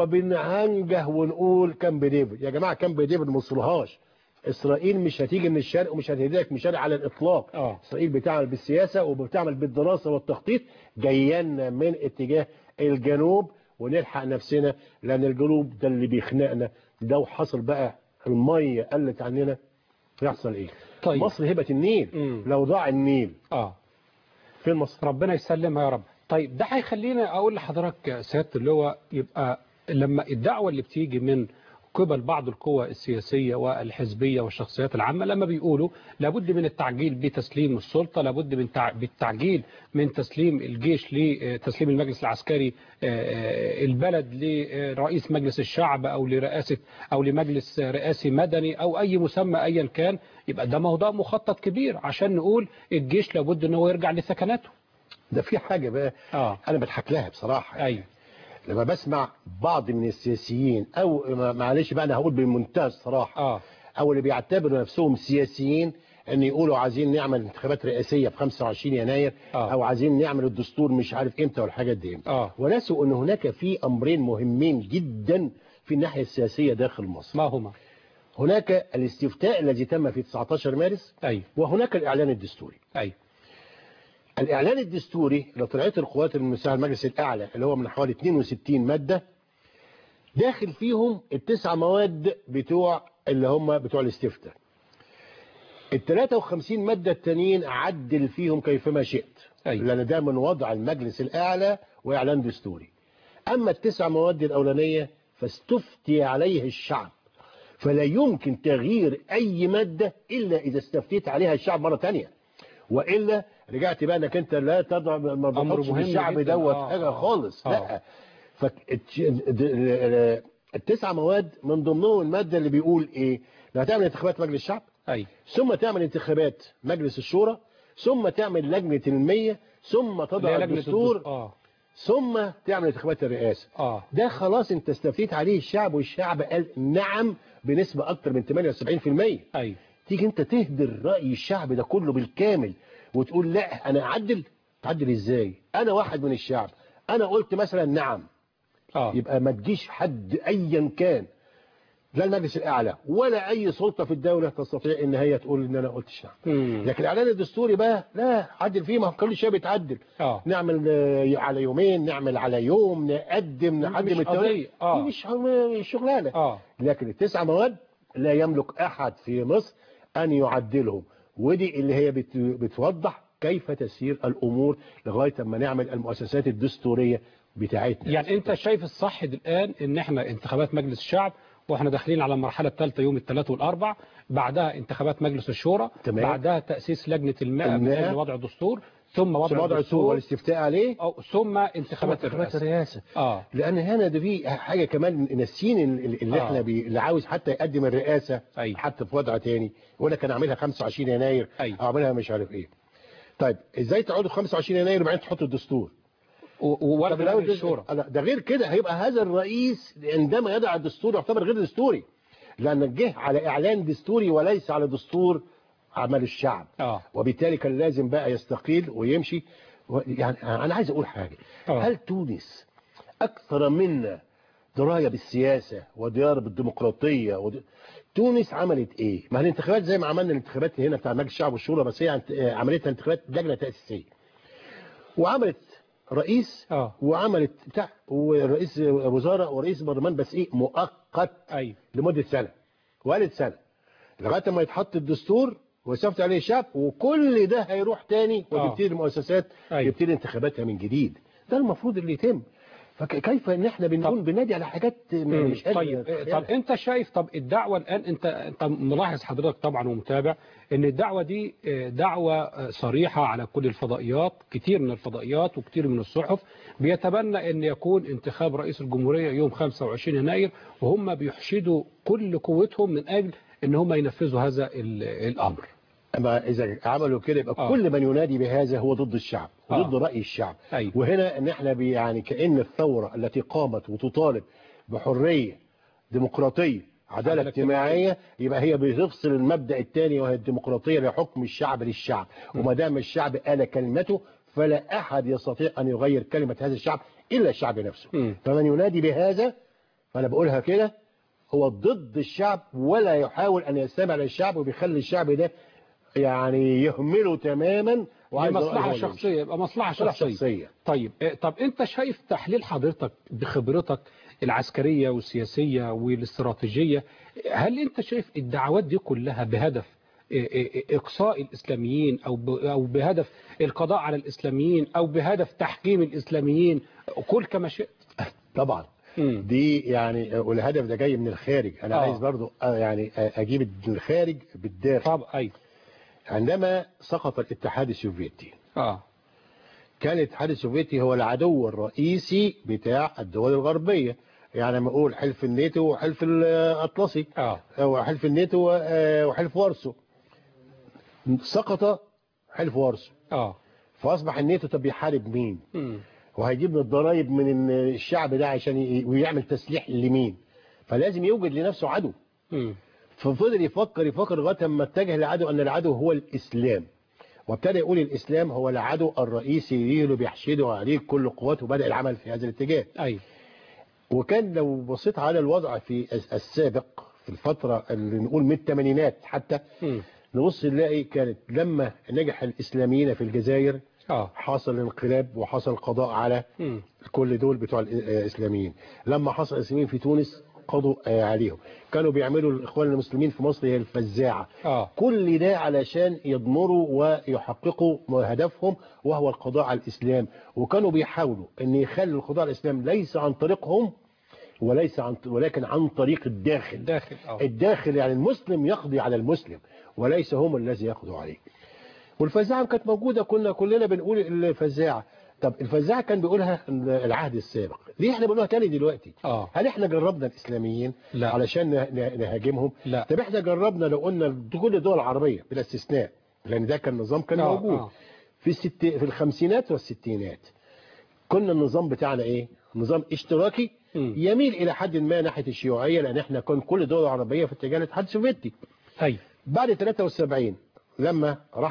وبنعنجه ونقول كامب ديفيد يا جماعه كامب ديفيد ما وصلهاش اسرائيل مش هتيجي من الشرق ومش هتهديك من الشرق على الاطلاق اه اسرائيل بتعمل بالسياسه وبتعمل بالدراسه والتخطيط جايانا من اتجاه الجنوب ونلحق نفسنا لان الجنوب ده اللي بيخنقنا لو حصل بقى الميه قلت عننا يحصل ايه طيب مصر هبه النيل مم. لو ضاع النيل اه فين مصر ربنا يسلمها يا رب طيب ده هيخليني اقول لحضرتك سياده اللواء يبقى لما الدعوه اللي بتيجي من قبل بعض القوى السياسيه والحزبيه والشخصيات العامه لما بيقولوا لابد من التعجيل بتسليم السلطه لابد من تع... بالتعجيل من تسليم الجيش لتسليم المجلس العسكري آه، آه، البلد لرئيس مجلس الشعب او لرئاسه او لمجلس رئاسي مدني او اي مسمى ايا كان يبقى ده موضوع مخطط كبير عشان نقول الجيش لابد ان هو يرجع لسكناته ده في حاجه بقى اه انا بضحك لها بصراحه ايوه لما بسمع بعض من السياسيين او ما- معلش بقى انا هقول بمنتهى الصراحه اه او اللي بيعتبروا نفسهم سياسيين ان يقولوا عايزين نعمل انتخابات رئاسيه في 25 يناير آه. او عايزين نعمل الدستور مش عارف امتى والحاجات دي اه ونسوا ان هناك في امرين مهمين جدا في الناحيه السياسيه داخل مصر ما هما هناك الاستفتاء الذي تم في 19 مارس ايوه وهناك الاعلان الدستوري ايوه الاعلان الدستوري لو طلعت القوات المساعده المجلس الاعلى اللي هو من حوالي 62 ماده داخل فيهم التسع مواد بتوع اللي هم بتوع الاستفتاء ال 53 ماده التانيين عدل فيهم كيفما شئت أيوة. لان ده من وضع المجلس الاعلى واعلان دستوري اما التسع مواد الاولانيه فاستفتي عليه الشعب فلا يمكن تغيير اي ماده الا اذا استفتيت عليها الشعب مره تانية والا رجعت بقى انك انت لا تضع ما أمر بتحطش مهم الشعب جداً. دوت آه، حاجه آه. خالص آه. لا فالتسع مواد من ضمنهم الماده اللي بيقول ايه؟ لا تعمل انتخابات مجلس الشعب ايوه ثم تعمل انتخابات مجلس الشورى ثم تعمل لجنه المية ثم اللي تضع هي لجنة الدستور الدستور. اه ثم تعمل انتخابات الرئاسه اه ده خلاص انت استفتيت عليه الشعب والشعب قال نعم بنسبه اكتر من 78% ايوه تيجي انت تهدر راي الشعب ده كله بالكامل وتقول لا انا اعدل تعدل ازاي انا واحد من الشعب انا قلت مثلا نعم اه يبقى ما تجيش حد ايا كان لا المجلس الاعلى ولا اي سلطه في الدوله تستطيع ان هي تقول ان انا قلت الشعب مم. لكن الاعلان الدستوري بقى لا عدل فيه ما كل شيء بيتعدل اه نعمل آه، على يومين نعمل على يوم نقدم نقدم مش التواريخ. قضية. آه. دي مش مش شغلانه اه لكن التسع مواد لا يملك احد في مصر ان يعدلهم ودي اللي هي بت- بتوضح كيف تسير الامور لغايه اما نعمل المؤسسات الدستوريه بتاعتنا يعني انت شايف الصح الان ان احنا انتخابات مجلس الشعب واحنا داخلين على المرحله الثالثه يوم الثلاث والاربع بعدها انتخابات مجلس الشورى تمام. بعدها تاسيس لجنه المائه من المائة. اجل وضع دستور ثم وضع, ثم وضع السوق الدستور والاستفتاء عليه أو ثم انتخابات انتخابات الرئاسه الرئاسه اه لان هنا ده في حاجه كمان ناسيين ال- اللي آه. احنا بي... اللي عاوز حتى يقدم الرئاسه أيوة. حتى في وضع تاني يقول لك انا اعملها 25 يناير أيوة. او اعملها مش عارف ايه طيب ازاي تقعدوا 25 يناير وبعدين تحطوا الدستور و- وورق طب الأول مجلس الشورى ده, ده غير كده هيبقى هذا الرئيس عندما يضع الدستور يعتبر غير دستوري لان جه على اعلان دستوري وليس على دستور عمل الشعب اه وبالتالي كان لازم بقى يستقيل ويمشي و- يعني انا عايز اقول حاجه آه. هل تونس اكثر منا درايه بالسياسه وديار بالديمقراطيه ود... تونس عملت ايه؟ ما هي الانتخابات زي ما عملنا الانتخابات هنا بتاع مجلس الشعب والشورى بس هي عملت- آه، عملتها انتخابات لجنه تاسيسيه. وعملت رئيس اه وعملت بتاع ورئيس وزاره ورئيس برلمان بس ايه مؤقت ايوه لمده سنه وقالت سنه لغايه ما يتحط الدستور ويصفت عليه الشعب وكل ده هيروح تاني آه. وتبتدي المؤسسات أيوة. يبتدي انتخاباتها من جديد ده المفروض اللي يتم فكيف ان احنا بنقول بنادي على حاجات مم. مش قادر طيب أتخيلها. طب انت شايف طب الدعوه الان انت انت ملاحظ حضرتك طبعا ومتابع ان الدعوه دي آه، دعوه آه، صريحه على كل الفضائيات كتير من الفضائيات وكتير من الصحف بيتبنى ان يكون انتخاب رئيس الجمهوريه يوم 25 يناير وهم بيحشدوا كل قوتهم من اجل ان هم ينفذوا هذا ال- الامر اما اذا عملوا كده يبقى آه. كل من ينادي بهذا هو ضد الشعب آه. وضد راي الشعب أيوة. وهنا ان احنا بي- يعني كان الثوره التي قامت وتطالب بحريه ديمقراطيه عداله عدالة اجتماعيه يبقى هي بتفصل المبدا الثاني وهي الديمقراطيه لحكم الشعب للشعب وما دام الشعب قال كلمته فلا احد يستطيع ان يغير كلمه هذا الشعب الا الشعب نفسه مم. فمن ينادي بهذا فانا بقولها كده هو ضد الشعب ولا يحاول ان يستمع للشعب وبيخلي الشعب ده يعني يهمله تماما وعايز مصلحه هو اللي يمشي. شخصيه يبقى مصلحه مصلحة شخصيه شخصيه طيب آه، طب انت شايف تحليل حضرتك بخبرتك العسكرية والسياسية والاستراتيجية هل انت شايف الدعوات دي كلها بهدف آه، آه، اقصاء الاسلاميين او ب- او بهدف القضاء على الاسلاميين او بهدف تحكيم الاسلاميين كل كما شئت طبعا مم. دي يعني والهدف ده جاي من الخارج انا آه. عايز برضو آه، يعني آه، اجيب من الخارج بالداخل طب ايوه عندما سقط الاتحاد السوفيتي اه كان الاتحاد السوفيتي هو العدو الرئيسي بتاع الدول الغربية يعني لما اقول حلف الناتو وحلف الاطلسي اه او حلف الناتو آه، وحلف وارسو سقط حلف وارسو اه فاصبح الناتو طب بيحارب مين مم. وهيجيب من الضرائب من الشعب ده عشان ي- ويعمل تسليح لمين فلازم يوجد لنفسه عدو مم. ففضل يفكر يفكر لغايه ما اتجه للعدو ان العدو هو الاسلام وابتدى يقول الاسلام هو العدو الرئيسي ليه اللي بيحشده عليه كل قواته وبدا العمل في هذا الاتجاه ايوه وكان لو بصيت على الوضع في الس- السابق في الفتره اللي نقول من الثمانينات حتى مم. نبص نلاقي كانت لما نجح الاسلاميين في الجزائر اه حصل انقلاب وحصل قضاء على مم. كل دول بتوع الاسلاميين لما حصل الاسلاميين في تونس قضوا آه، عليهم كانوا بيعملوا الاخوان المسلمين في مصر هي الفزاعه اه كل ده علشان يضمروا ويحققوا هدفهم وهو القضاء على الاسلام وكانوا بيحاولوا ان يخلوا القضاء على الاسلام ليس عن طريقهم وليس عن ولكن عن طريق الداخل داخل اه الداخل يعني المسلم يقضي على المسلم وليس هم الذي يقضوا عليه والفزاعه كانت موجوده كنا كلنا بنقول الفزاعه طب الفزاعه كان بيقولها العهد السابق ليه احنا بنقولها تاني دلوقتي اه هل احنا جربنا الاسلاميين لا. علشان نه- نه- نهاجمهم لا. طب احنا جربنا لو قلنا كل الدول العربيه بلا استثناء لان ده كان نظام كان آه، موجود آه. في الست في الخمسينات والستينات كنا النظام بتاعنا ايه نظام اشتراكي مم. يميل الى حد ما ناحيه الشيوعيه لان احنا كان كل الدول العربيه في اتجاه الاتحاد السوفيتي ايوه بعد 73 لما رحل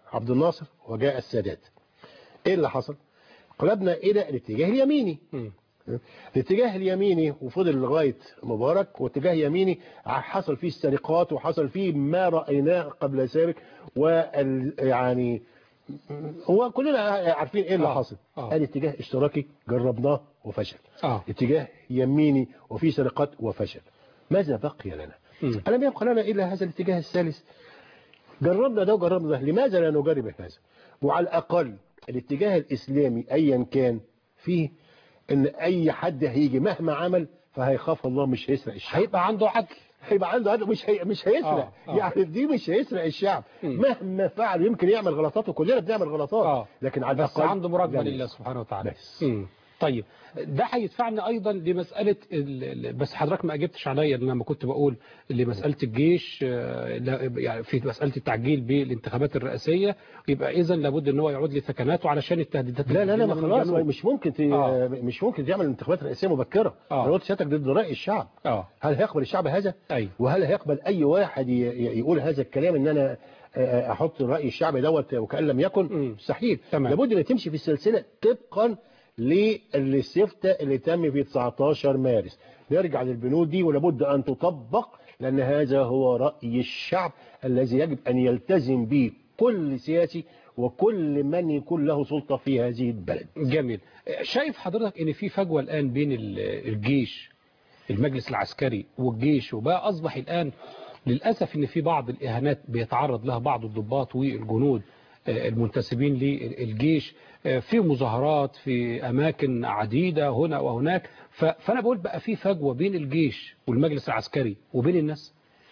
عبد الناصر وجاء السادات ايه اللي حصل قلبنا الى الاتجاه اليميني مم. الاتجاه اليميني وفضل لغايه مبارك واتجاه يميني حصل فيه السرقات وحصل فيه ما رايناه قبل ذلك وال يعني هو كلنا عارفين ايه اللي آه، حصل آه. قال اتجاه اشتراكي جربناه وفشل اه اتجاه يميني وفي سرقات وفشل ماذا بقي لنا مم. ألم يبقى لنا إلا هذا الاتجاه الثالث جربنا ده وجربنا ده لماذا لا نجرب هذا وعلى الأقل الاتجاه الإسلامي أيا كان فيه إن أي حد هيجي مهما عمل فهيخاف الله مش هيسرق الشعب هيبقى عنده عدل هيبقى عنده عدل مش هي مش هيسرق آه، آه. يعني دي مش هيسرق الشعب مم. مهما فعل يمكن يعمل غلطات وكلنا بنعمل غلطات آه. لكن على بس الأقل عنده مراقبة يعني لله سبحانه وتعالى بس. مم. طيب ده هيدفعنا ايضا لمساله ال... ال- بس حضرتك ما اجبتش عليا لما كنت بقول لمساله الجيش آه، لا- يعني في مساله التعجيل بالانتخابات الرئاسيه يبقى اذا لابد ان هو يعود لسكناته علشان التهديدات لا لا لا اللي ما بتجيلنا من خلاص الجنوب. مش ممكن ت... آه. مش ممكن تعمل انتخابات رئاسيه مبكره آه. انا قلت سيادتك ضد راي الشعب اه هل هيقبل الشعب هذا ايوه وهل هيقبل اي واحد ي- ي- يقول هذا الكلام ان انا آه، احط راي الشعب دوت وكان لم يكن مم. مستحيل تمام. لابد ان تمشي في السلسله طبقا للاستفتاء اللي تم في 19 مارس نرجع للبنود دي ولابد ان تطبق لان هذا هو راي الشعب الذي يجب ان يلتزم به كل سياسي وكل من يكون له سلطه في هذه البلد جميل شايف حضرتك ان في فجوه الان بين ال- الجيش المجلس العسكري والجيش وبقى اصبح الان للاسف ان في بعض الاهانات بيتعرض لها بعض الضباط والجنود آه، المنتسبين للجيش آه، في مظاهرات في اماكن عديده هنا وهناك ف- فانا بقول بقى في فجوه بين الجيش والمجلس العسكري وبين الناس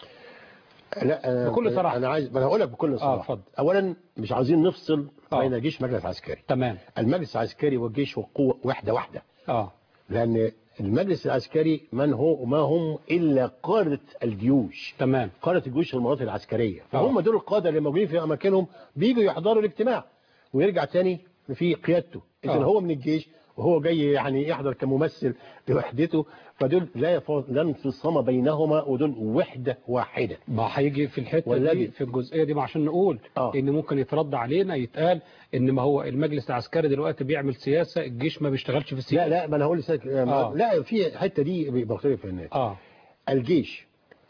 لا أنا بكل صراحة. انا عايز ما انا هقول لك بكل صراحه اتفضل. اولا مش عايزين نفصل آه. بين الجيش والمجلس العسكري تمام المجلس العسكري والجيش والقوه واحده واحده اه لان المجلس العسكري من هو ما هم الا قاده الجيوش تمام قاده الجيوش في المناطق العسكريه فهم دول القاده اللي موجودين في اماكنهم بيجوا يحضروا الاجتماع ويرجع تاني في قيادته اذا آه. هو من الجيش وهو جاي يعني يحضر كممثل لوحدته فدول لا يفا- لا انفصام بينهما ودول وحده واحده ما هيجي في الحته والذي- دي في الجزئيه دي ما عشان نقول آه. ان ممكن يترد علينا يتقال ان ما هو المجلس العسكري دلوقتي بيعمل سياسه الجيش ما بيشتغلش في السياسه لا لا ما انا هقول لسيادتك آه. لا في الحته دي بختلف في الناس اه الجيش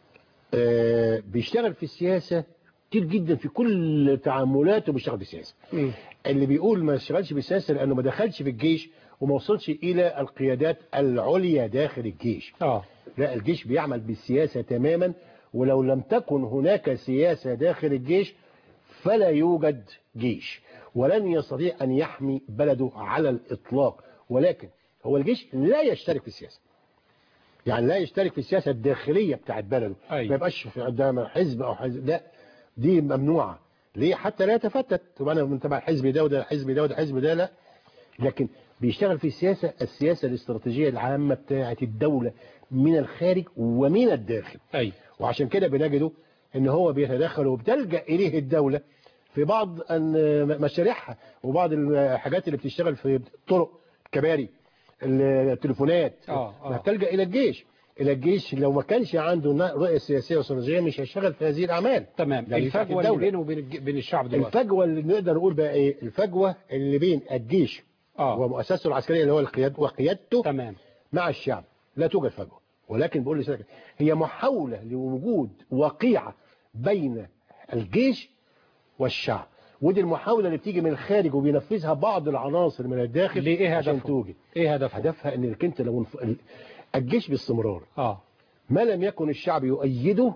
آه، بيشتغل في السياسه كتير جدا في كل تعاملاته بيشتغل في السياسه مم. اللي بيقول ما اشتغلش بالسياسه لانه ما دخلش في الجيش وما وصلش الى القيادات العليا داخل الجيش اه لا الجيش بيعمل بالسياسه تماما ولو لم تكن هناك سياسه داخل الجيش فلا يوجد جيش ولن يستطيع ان يحمي بلده على الاطلاق ولكن هو الجيش لا يشترك في السياسه يعني لا يشترك في السياسه الداخليه بتاعت بلده أيوة. ما يبقاش في قدام حزب او حزب لا دي ممنوعه ليه حتى لا يتفتت طب انا من تبع الحزب ده وده الحزب ده وده الحزب ده لا لكن بيشتغل في السياسه السياسه الاستراتيجيه العامه بتاعت الدوله من الخارج ومن الداخل اي وعشان كده بنجده ان هو بيتدخل وبتلجا اليه الدوله في بعض أن- مشاريعها وبعض الحاجات اللي بتشتغل في الطرق كباري التليفونات آه، آه. بتلجا الى الجيش الى الجيش لو ما كانش عنده رؤيه سياسيه واستراتيجيه مش هيشتغل في هذه الاعمال تمام يعني بتاعت الفجوه اللي الدولة. بينه وبين الج- بين الشعب دلوقتي الفجوه اللي نقدر نقول بقى ايه الفجوه اللي بين الجيش اه ومؤسسته العسكريه اللي هو القياد وقيادته تمام مع الشعب لا توجد فجوه ولكن بقول لسيادتك هي محاوله لوجود وقيعه بين الجيش والشعب ودي المحاوله اللي بتيجي من الخارج وبينفذها بعض العناصر من الداخل ليه ايه عشان هدفه توجد ايه هدفه هدفها ان انت لو انف... ال- الجيش باستمرار اه ما لم يكن الشعب يؤيده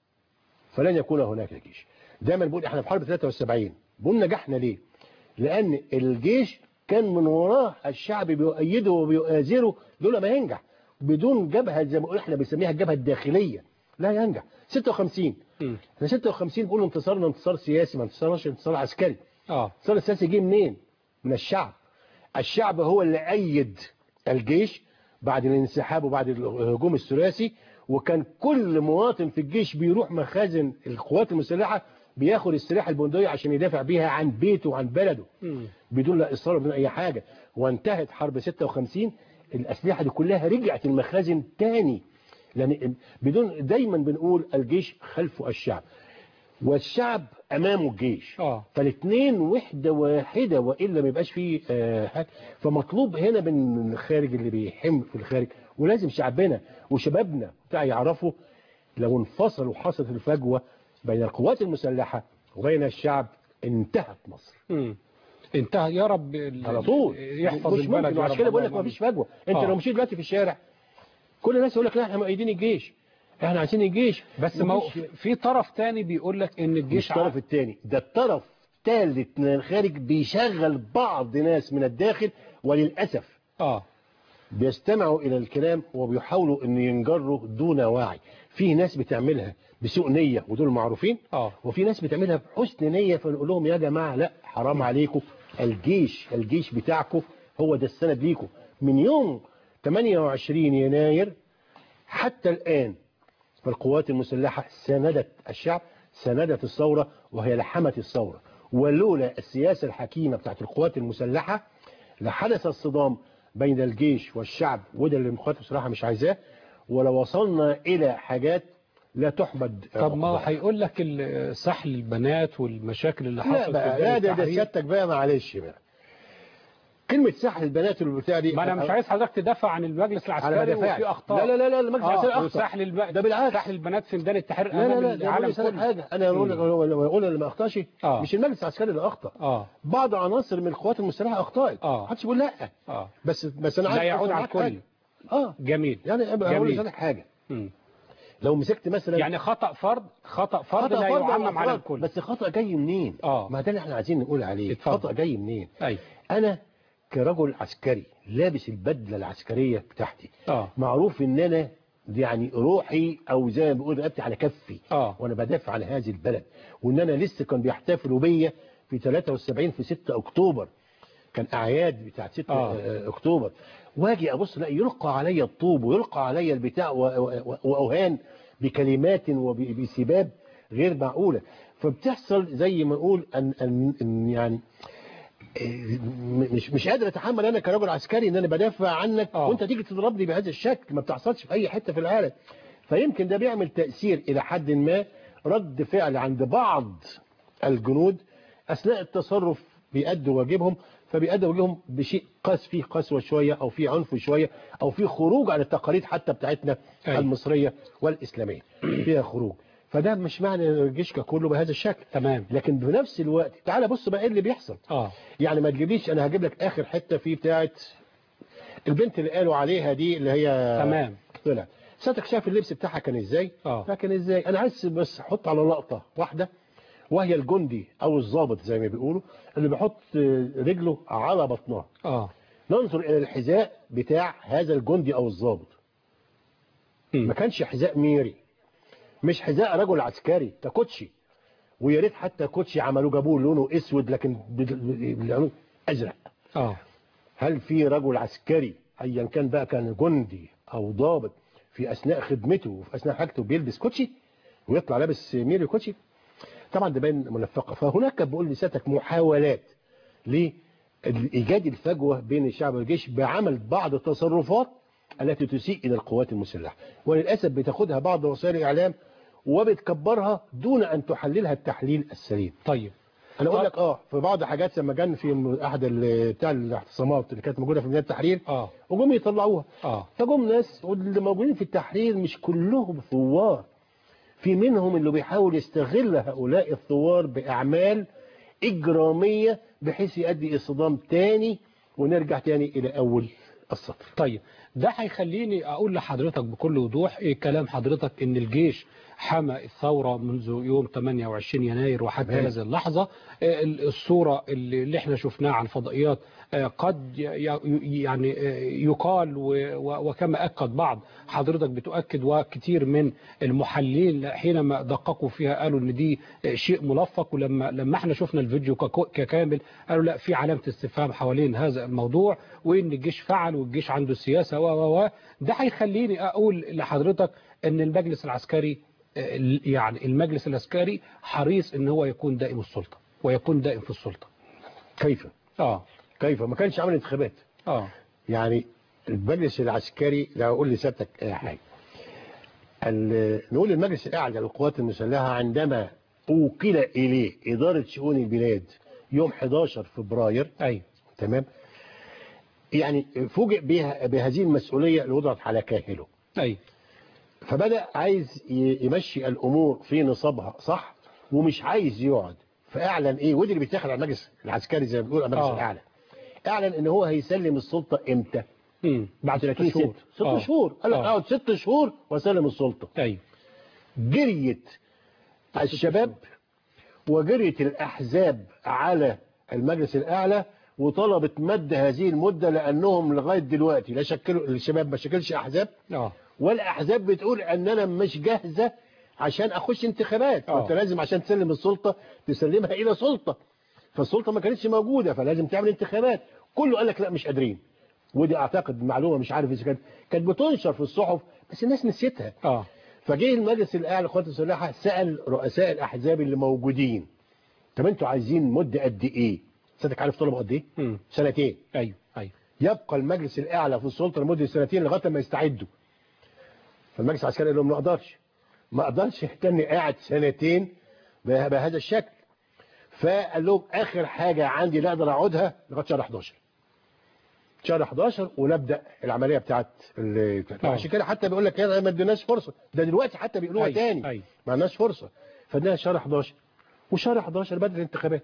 فلن يكون هناك جيش دايما بقول احنا في حرب 73 بقول نجحنا ليه لان الجيش كان من وراه الشعب بيؤيده وبيؤازره دول ما ينجح بدون جبهه زي ما قلنا احنا بنسميها الجبهه الداخليه لا ينجح 56 مم. احنا 56 بيقولوا انتصارنا انتصار سياسي ما انتصارناش انتصار عسكري اه الانتصار السياسي جه منين من الشعب الشعب هو اللي أيد الجيش بعد الانسحاب وبعد الهجوم الثلاثي وكان كل مواطن في الجيش بيروح مخازن القوات المسلحة بياخد السلاح البندقية عشان يدافع بيها عن بيته وعن بلده مم. بدون لا إصرار بدون أي حاجة وانتهت حرب 56 الأسلحة دي كلها رجعت المخازن تاني لأن بدون دايما بنقول الجيش خلف الشعب والشعب امامه الجيش اه فالاثنين وحده واحده والا ما يبقاش فيه آه، حاجه فمطلوب هنا من الخارج اللي بيحم في الخارج ولازم شعبنا وشبابنا بتاع يعرفوا لو انفصلوا وحصلت الفجوه بين القوات المسلحه وبين الشعب انتهت مصر مم. انتهى يا رب ال- على طول يحفظ مش البلد ممكن يا وعشان رب كده بقول لك اللهم ما فيش فجوه انت آه. لو مشيت دلوقتي في الشارع كل الناس يقول لك لا احنا مؤيدين الجيش احنا عايزين الجيش بس ما هو مفيش- في طرف تاني بيقول لك ان مش الجيش الطرف الثاني ده الطرف الثالث من الخارج بيشغل بعض ناس من الداخل وللأسف اه بيستمعوا إلى الكلام وبيحاولوا أن ينجروا دون وعي في ناس بتعملها بسوء نية ودول معروفين اه وفي ناس بتعملها بحسن نية فنقول لهم يا جماعة لا حرام عليكم الجيش الجيش بتاعكم هو ده السند ليكم من يوم 28 يناير حتى الآن فالقوات المسلحة ساندت الشعب ساندت الثورة وهي لحمت الثورة ولولا السياسة الحكيمة بتاعت القوات المسلحة لحدث الصدام بين الجيش والشعب وده اللي القوات المسلحة مش عايزاه ولو وصلنا إلى حاجات لا تحمد طب ما عقباها. هيقول لك ال- سحل البنات والمشاكل اللي لا حصلت بقى في لا بداية ده, ده التحرير. سيادتك بقى معلش بقى كلمة سحل البنات والبتاع دي ما انا مش عايز حضرتك تدافع عن المجلس على العسكري مدافعش. وفي اخطاء لا لا لا لا المجلس العسكري اه أخطأ. وسحل الب... ده بالعكس. سحل البنات في ميدان التحرير لا لا امام لا ده العالم بقول لك كله حاجة أنا بقول لك بقول اللي ما أخطاش آه. مش المجلس العسكري اللي أخطأ اه بعض عناصر من القوات المسلحة أخطأت آه. محدش بيقول لا اه بس بس أنا لا عايز يعود أوصل على معاك الكل حاجة. اه جميل يعني أبقى أقول جميل. لسانك حاجة مم. لو مسكت مثلا يعني خطأ فرد خطأ فرد خطأ لا فرد يعمم أو على أفراد، الكل بس خطأ جاي منين آه. ما ده اللي احنا عايزين نقول عليه اتفضل. خطأ جاي منين ايوه أنا كرجل عسكري لابس البدلة العسكرية بتاعتي اه معروف ان انا دي يعني روحي او زي ما بيقول رقبتي على كفي اه وانا بدافع عن هذه البلد وان انا لسه كان بيحتفلوا بيا في 73 في 6 اكتوبر كان اعياد بتاعت 6 آه. آه. اكتوبر واجي ابص لا يلقى علي الطوب ويلقى علي البتاع و- و- واوهان بكلمات وبسباب غير معقوله فبتحصل زي ما نقول ان ان, إن يعني م- مش مش قادر اتحمل انا كرجل عسكري ان انا بدافع عنك آه. وانت تيجي تضربني بهذا الشكل ما بتحصلش في اي حته في العالم فيمكن ده بيعمل تاثير الى حد ما رد فعل عند بعض الجنود اثناء التصرف بيأدوا واجبهم فبيأدوا واجبهم بشيء قاس فيه قسوه شويه او فيه عنف شويه او فيه خروج عن التقاليد حتى بتاعتنا أيوة. المصريه والاسلاميه فيها خروج فده مش معنى الجيش كله بهذا الشكل تمام لكن بنفس الوقت تعالى بص بقى ايه اللي بيحصل اه يعني ما تجيبليش انا هجيب لك اخر حته في بتاعه البنت اللي قالوا عليها دي اللي هي تمام طلع ساتك شاف اللبس بتاعها كان ازاي اه فكان ازاي انا عايز بس احط على لقطه واحده وهي الجندي او الضابط زي ما بيقولوا اللي بيحط رجله على بطنها اه ننظر الى الحذاء بتاع هذا الجندي او الضابط مم. ما كانش حذاء ميري مش حذاء رجل عسكري ده كوتشي ويا ريت حتى كوتشي عملوه جابوه لونه اسود لكن بال- باللون ازرق اه هل في رجل عسكري ايا كان بقى كان جندي او ضابط في اثناء خدمته وفي اثناء حاجته بيلبس كوتشي ويطلع لابس ميري كوتشي طبعا ده باين منفقه فهناك بقول لساتك محاولات لايجاد الفجوه بين الشعب والجيش بعمل بعض التصرفات التي تسيء الى القوات المسلحه وللاسف بتاخدها بعض وسائل الاعلام وبتكبرها دون ان تحللها التحليل السليم طيب انا اقول طب- لك اه في بعض حاجات لما كان في احد ال- بتاع الاعتصامات اللي كانت موجوده في ميدان التحرير اه وجم يطلعوها اه فجم ناس واللي موجودين في التحرير مش كلهم ثوار في منهم اللي بيحاول يستغل هؤلاء الثوار باعمال اجراميه بحيث يؤدي اصطدام تاني ونرجع تاني الى اول السطر طيب ده هيخليني اقول لحضرتك بكل وضوح ايه كلام حضرتك ان الجيش حمى الثورة منذ يوم 28 يناير وحتى تمام. هذه اللحظة آه، الصورة اللي اللي احنا شفناها على الفضائيات آه، قد ي- ي- يعني آه، يقال و- و- وكما أكد بعض حضرتك بتؤكد وكثير من المحللين حينما دققوا فيها قالوا ان دي آه، شيء ملفق ولما لما احنا شفنا الفيديو ككو- ككامل قالوا لا في علامة استفهام حوالين هذا الموضوع وان الجيش فعل والجيش عنده سياسة و و و ده هيخليني اقول لحضرتك ان المجلس العسكري آه، يعني المجلس العسكري حريص ان هو يكون دائم السلطة ويكون دائم في السلطة كيف اه كيف ما كانش عامل انتخابات اه يعني المجلس العسكري لو اقول لسيادتك اي حاجه ال- نقول المجلس الاعلى للقوات المسلحه عندما أوكل إليه إدارة شؤون البلاد يوم 11 فبراير أيوة تمام يعني فوجئ بها بهذه المسؤولية اللي وضعت على كاهله أيوة فبدأ عايز ي- يمشي الأمور في نصابها صح ومش عايز يقعد فأعلن إيه ودي اللي بيتاخد على المجلس العسكري زي ما بيقول المجلس آه. الأعلى أعلن إن هو هيسلم السلطة إمتى مم. بعد 30 شهور. ست ست آه. شهور قال لك آه. اقعد ست شهور واسلم السلطة أيوة جريت الشباب وجريت الأحزاب على المجلس الأعلى وطلبت مد هذه المدة لأنهم لغاية دلوقتي لا شكلوا الشباب ما شكلش أحزاب اه والأحزاب بتقول أن أنا مش جاهزة عشان أخش انتخابات آه. وأنت لازم عشان تسلم السلطة تسلمها إلى سلطة فالسلطة ما كانتش موجودة فلازم تعمل انتخابات كله قال لك لا مش قادرين ودي أعتقد معلومة مش عارف إذا كانت كانت بتنشر في الصحف بس الناس نسيتها اه فجه المجلس الاعلى للقوات المسلحه سال رؤساء الاحزاب اللي موجودين طب انتوا عايزين مده قد ايه؟ صدق عارف طلبوا قد ايه؟ مم. سنتين أيوة أيوة يبقى المجلس الاعلى في السلطه لمده سنتين لغايه ما يستعدوا فالمجلس العسكري قال لهم ما اقدرش ما اقدرش يتني قاعد سنتين به- بهذا الشكل فقال لهم اخر حاجه عندي لا اقدر اقعدها لغايه شهر 11 شهر 11 ونبدا العمليه بتاعت ال- آه. عشان كده حتى بيقول لك هنا ما اديناش فرصه ده دلوقتي حتى بيقولوها أيوة، تاني أيوة. ما عندناش فرصه فادينا شهر 11 وشهر 11 بدأ الانتخابات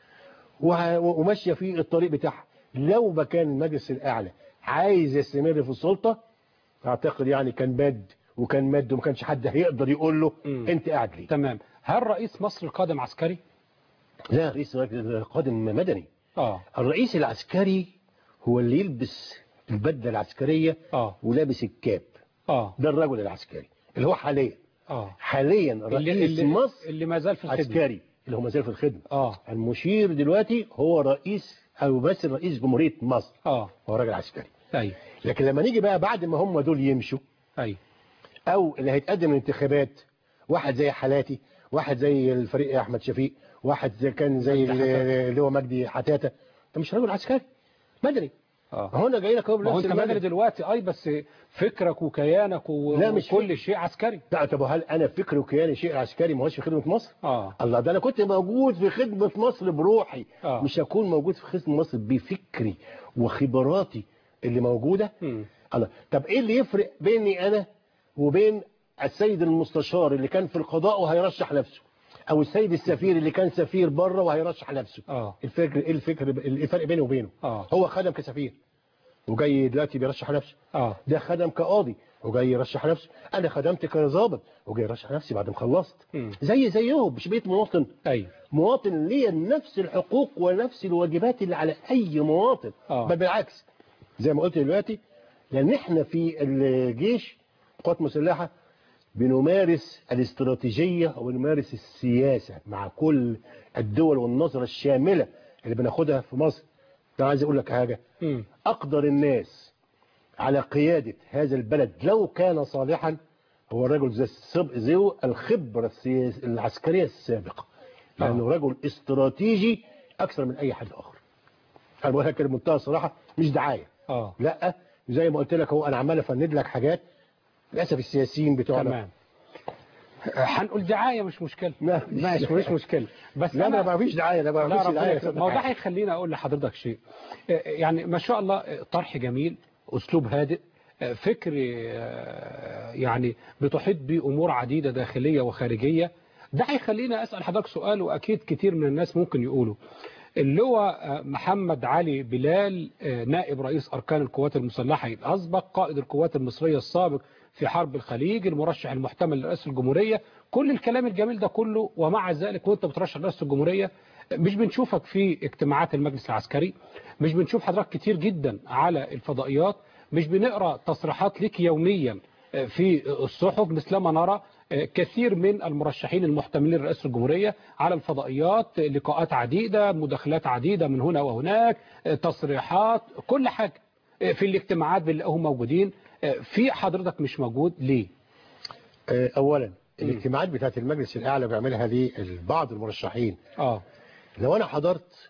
وه- وماشيه في الطريق بتاعها لو ما كان المجلس الاعلى عايز يستمر في السلطه اعتقد يعني كان باد وكان مد وما كانش حد هيقدر يقول له مم. انت قاعد ليه تمام هل رئيس مصر القادم عسكري؟ لا رئيس قادم مدني اه الرئيس العسكري هو اللي يلبس البدله العسكريه اه ولابس الكاب اه ده الرجل العسكري اللي هو حاليا اه حاليا اللي, رئيس اللي, مصر اللي ما زال في الخدمة عسكري اللي هو ما زال في الخدمه اه المشير دلوقتي هو رئيس او بس رئيس جمهوريه مصر اه هو راجل عسكري ايوه لكن لما نيجي بقى بعد ما هم دول يمشوا ايوه او اللي هيتقدم الانتخابات واحد زي حالاتي واحد زي الفريق احمد شفيق واحد زي كان زي مجدي حتاتة. اللي هو مجدي حتاته ده مش راجل عسكري مدني اه هنا جاي لك هو ما هو بنفس انت مدني المدني دلوقتي اي بس فكرك وكيانك و- لا، مش وكل شيء عسكري لا طب هل انا فكري وكياني شيء عسكري ما هوش في خدمه مصر اه الله ده انا كنت موجود في خدمه مصر بروحي آه. مش هكون موجود في خدمه مصر بفكري وخبراتي اللي موجوده مم. الله طب ايه اللي يفرق بيني انا وبين السيد المستشار اللي كان في القضاء وهيرشح نفسه او السيد السفير اللي كان سفير بره وهيرشح نفسه اه الفكر ايه الفكر ايه الفرق بينه وبينه اه هو خدم كسفير وجاي دلوقتي بيرشح نفسه اه ده خدم كقاضي وجاي يرشح نفسه انا خدمت كظابط وجاي يرشح نفسي بعد ما خلصت مم. زي زيهم مش بقيت مواطن ايوه مواطن ليه نفس الحقوق ونفس الواجبات اللي على اي مواطن آه. بل بالعكس زي ما قلت دلوقتي لان احنا في الجيش قوات مسلحه بنمارس الاستراتيجيه ونمارس السياسه مع كل الدول والنظره الشامله اللي بناخدها في مصر انا عايز اقول لك حاجه مم. اقدر الناس على قياده هذا البلد لو كان صالحا هو الرجل ذو السب- ذو الخبره السياس- العسكريه السابقه لانه رجل استراتيجي اكثر من اي حد اخر انا بقولها كده بمنتهى الصراحه مش دعايه اه لا زي ما قلت لك هو انا عمال افند لك حاجات للاسف السياسيين بتوعنا تمام هنقول دعايه مش مشكله لا، ماشي مش مشكله بس لا أنا- ما فيش دعايه ده ما لا فيش ربنا دعايه يكرمك. ما هو ده هيخليني اقول لحضرتك شيء آه، يعني ما شاء الله آه، طرح جميل اسلوب هادئ آه، فكر آه، يعني بتحيط به امور عديده داخليه وخارجيه ده هيخليني اسال حضرتك سؤال واكيد كتير من الناس ممكن يقولوا اللي هو آه، محمد علي بلال آه، نائب رئيس اركان القوات المسلحه الاسبق قائد القوات المصريه السابق في حرب الخليج المرشح المحتمل لرئاسه الجمهوريه كل الكلام الجميل ده كله ومع ذلك وانت بترشح رئاسه الجمهوريه مش بنشوفك في اجتماعات المجلس العسكري مش بنشوف حضرتك كتير جدا على الفضائيات مش بنقرا تصريحات لك يوميا في الصحف مثلما نرى كثير من المرشحين المحتملين لرئاسة الجمهورية على الفضائيات لقاءات عديدة مداخلات عديدة من هنا وهناك تصريحات كل حاجة في الاجتماعات بنلاقيهم موجودين في حضرتك مش موجود ليه؟ آه، اولا الاجتماعات بتاعت المجلس الاعلى بيعملها ليه بعض المرشحين اه لو انا حضرت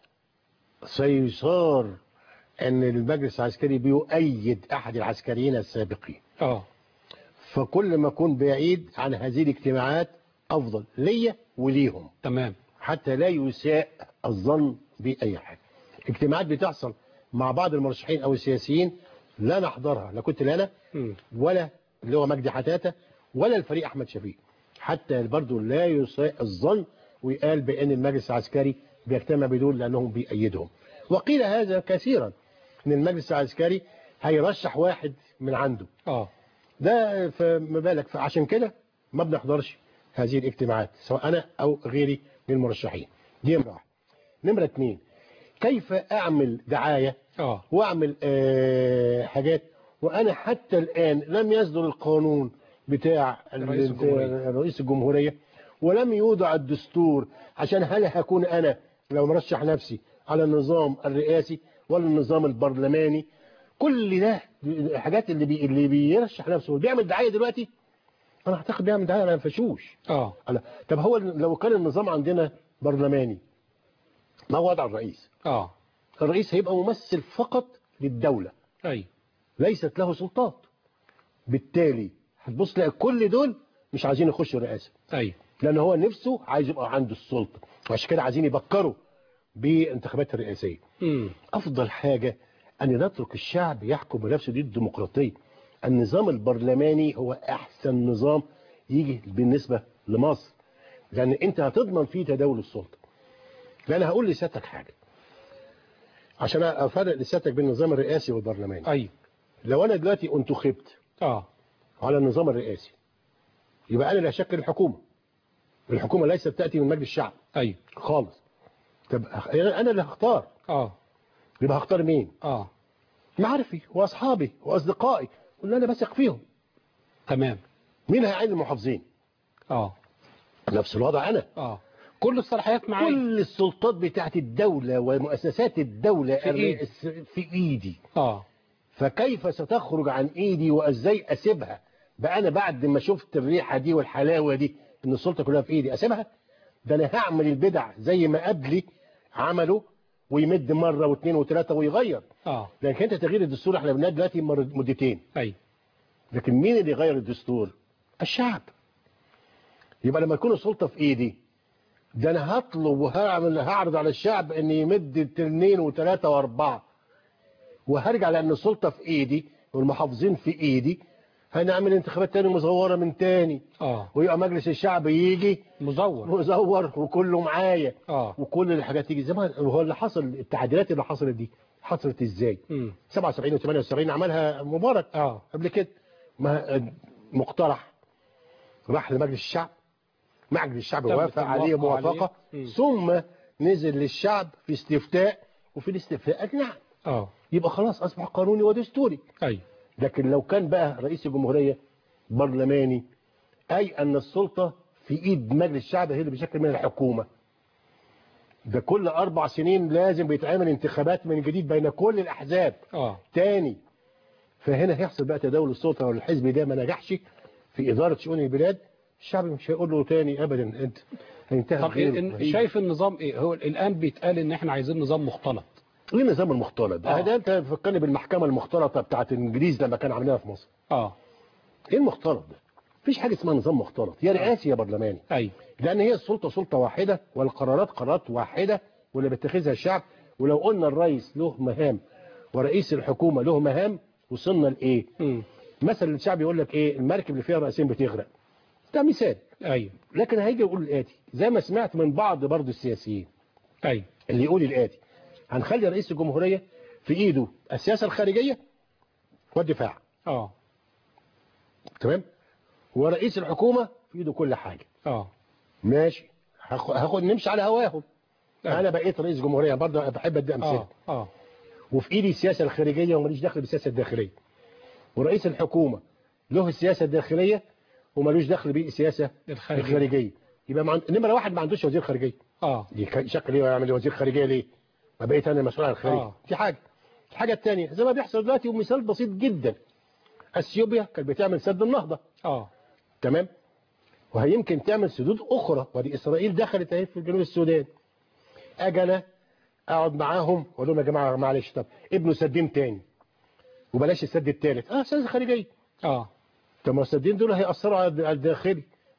سيصار ان المجلس العسكري بيؤيد احد العسكريين السابقين اه فكل ما اكون بعيد عن هذه الاجتماعات افضل ليا وليهم تمام حتى لا يساء الظن بأي حاجة اجتماعات بتحصل مع بعض المرشحين أو السياسيين لا نحضرها لا كنت لا أنا مم. ولا اللي هو مجدي حتاتة ولا الفريق أحمد شفيق حتى برضه لا يساء الظن ويقال بأن المجلس العسكري بيجتمع بدول لأنهم بيأيدهم وقيل هذا كثيرا أن المجلس العسكري هيرشح واحد من عنده اه ده فما بالك فعشان كده ما بنحضرش هذه الاجتماعات سواء انا او غيري من المرشحين دي نمره واحد نمره اثنين كيف اعمل دعايه اه واعمل آه حاجات وانا حتى الان لم يصدر القانون بتاع ال- رئيس الجمهورية. رئيس الجمهوريه ولم يوضع الدستور عشان هل هكون انا لو مرشح نفسي على النظام الرئاسي ولا النظام البرلماني كل ده الحاجات اللي بي اللي بيرشح نفسه وبيعمل دعايه دلوقتي انا اعتقد بيعمل دعايه ما فشوش اه أنا طب هو لو كان النظام عندنا برلماني ما هو وضع الرئيس اه الرئيس هيبقى ممثل فقط للدولة اي ليست له سلطات بالتالي هتبص تلاقي كل دول مش عايزين يخشوا الرئاسة اي لأن هو نفسه عايز يبقى عنده السلطة وعشان كده عايزين يبكروا بالانتخابات الرئاسية امم أفضل حاجة أن نترك الشعب يحكم بنفسه دي الديمقراطية النظام البرلماني هو أحسن نظام يجي بالنسبة لمصر لأن أنت هتضمن فيه تداول السلطة لأن هقول لسيادتك حاجة عشان أفرق لسيادتك بين النظام الرئاسي والبرلماني اي لو أنا دلوقتي انتخبت اه على النظام الرئاسي يبقى أنا اللي هشكل الحكومة الحكومة ليست تأتي من مجلس الشعب اي خالص طب أنا اللي هختار اه يبقى هختار مين اه معارفي واصحابي واصدقائي واللي انا بثق فيهم تمام مين هيعين المحافظين اه نفس الوضع انا اه كل الصلاحيات معايا كل السلطات بتاعت الدولة ومؤسسات الدولة في إيدي. الرئيس- في ايدي اه فكيف ستخرج عن ايدي وازاي اسيبها بقى انا بعد ما شفت الريحة دي والحلاوة دي ان السلطة كلها في ايدي اسيبها ده انا هعمل البدع زي ما قبلي عملوا ويمد مرة واثنين وثلاثة ويغير اه لكن انت تغيير الدستور احنا بنادي دلوقتي مر- مدتين اي لكن مين اللي يغير الدستور الشعب يبقى لما تكون السلطة في ايدي ده انا هطلب وهعمل هعرض على الشعب ان يمد اثنين وثلاثة واربعة وهرجع لان السلطة في ايدي والمحافظين في ايدي هنعمل انتخابات تاني مزورة من تاني اه ويبقى مجلس الشعب يجي مزور مزور وكله معايا اه وكل الحاجات تيجي زي ما هو اللي حصل التعديلات اللي حصلت دي حصلت ازاي امم 77 و78 عملها مبارك اه قبل كده ما مقترح راح لمجلس الشعب مجلس الشعب تم وافق عليه الموافقة موافقة عليه. مم. ثم نزل للشعب في استفتاء وفي الاستفتاء قال نعم اه يبقى خلاص أصبح قانوني ودستوري اي لكن لو كان بقى رئيس الجمهورية برلماني أي أن السلطة في إيد مجلس الشعب هي اللي بيشكل من الحكومة ده كل أربع سنين لازم بيتعمل انتخابات من جديد بين كل الأحزاب اه تاني فهنا هيحصل بقى تداول السلطة والحزب ده ما نجحش في إدارة شؤون البلاد الشعب مش هيقول له تاني أبدا أنت هينتهي طب غير إن- شايف النظام ايه هو الان بيتقال ان احنا عايزين نظام مختلط ايه النظام المختلط آه. ده ده انت فكرني بالمحكمة المختلطة بتاعت الانجليز لما كانوا عاملينها في مصر اه ايه المختلط ده مفيش حاجة اسمها نظام مختلط يا رئاسي يا برلماني اي لان هي السلطة سلطة واحدة والقرارات قرارات واحدة واللي بيتخذها الشعب ولو قلنا الرئيس له مهام ورئيس الحكومة له مهام وصلنا لايه امم مثلا الشعب يقول لك ايه المركب اللي فيها رئيسين بتغرق ده مثال اي لكن هيجي يقول الآتي زي ما سمعت من بعض برضو السياسيين اي اللي يقول الآتي هنخلي رئيس الجمهورية في إيده السياسة الخارجية والدفاع اه تمام ورئيس الحكومة في إيده كل حاجة اه ماشي هاخ- هاخد نمشي على هواهم أيوة. أنا بقيت رئيس جمهورية برضه بحب أدي أمثلة اه اه وفي إيدي السياسة الخارجية وماليش دخل بالسياسة الداخلية ورئيس الحكومة له السياسة الداخلية ومالوش دخل بالسياسة الخارجية. الخارجية يبقى مع... نمرة واحد ما عندوش وزير خارجية اه يشكل ايه ويعمل وزير خارجيه ليه؟ ما بقيت انا مسؤول عن الخارجيه آه. دي حاجه الحاجه الثانيه زي ما بيحصل دلوقتي ومثال بسيط جدا اثيوبيا كانت بتعمل سد النهضه اه تمام وهيمكن تعمل سدود اخرى ودي اسرائيل دخلت اهي في جنوب السودان اجي انا اقعد معاهم واقول لهم يا جماعه معلش طب ابنوا سدين تاني وبلاش السد الثالث اه سد خارجيه اه طب ما السدين دول هيأثروا على الد- على الداخلي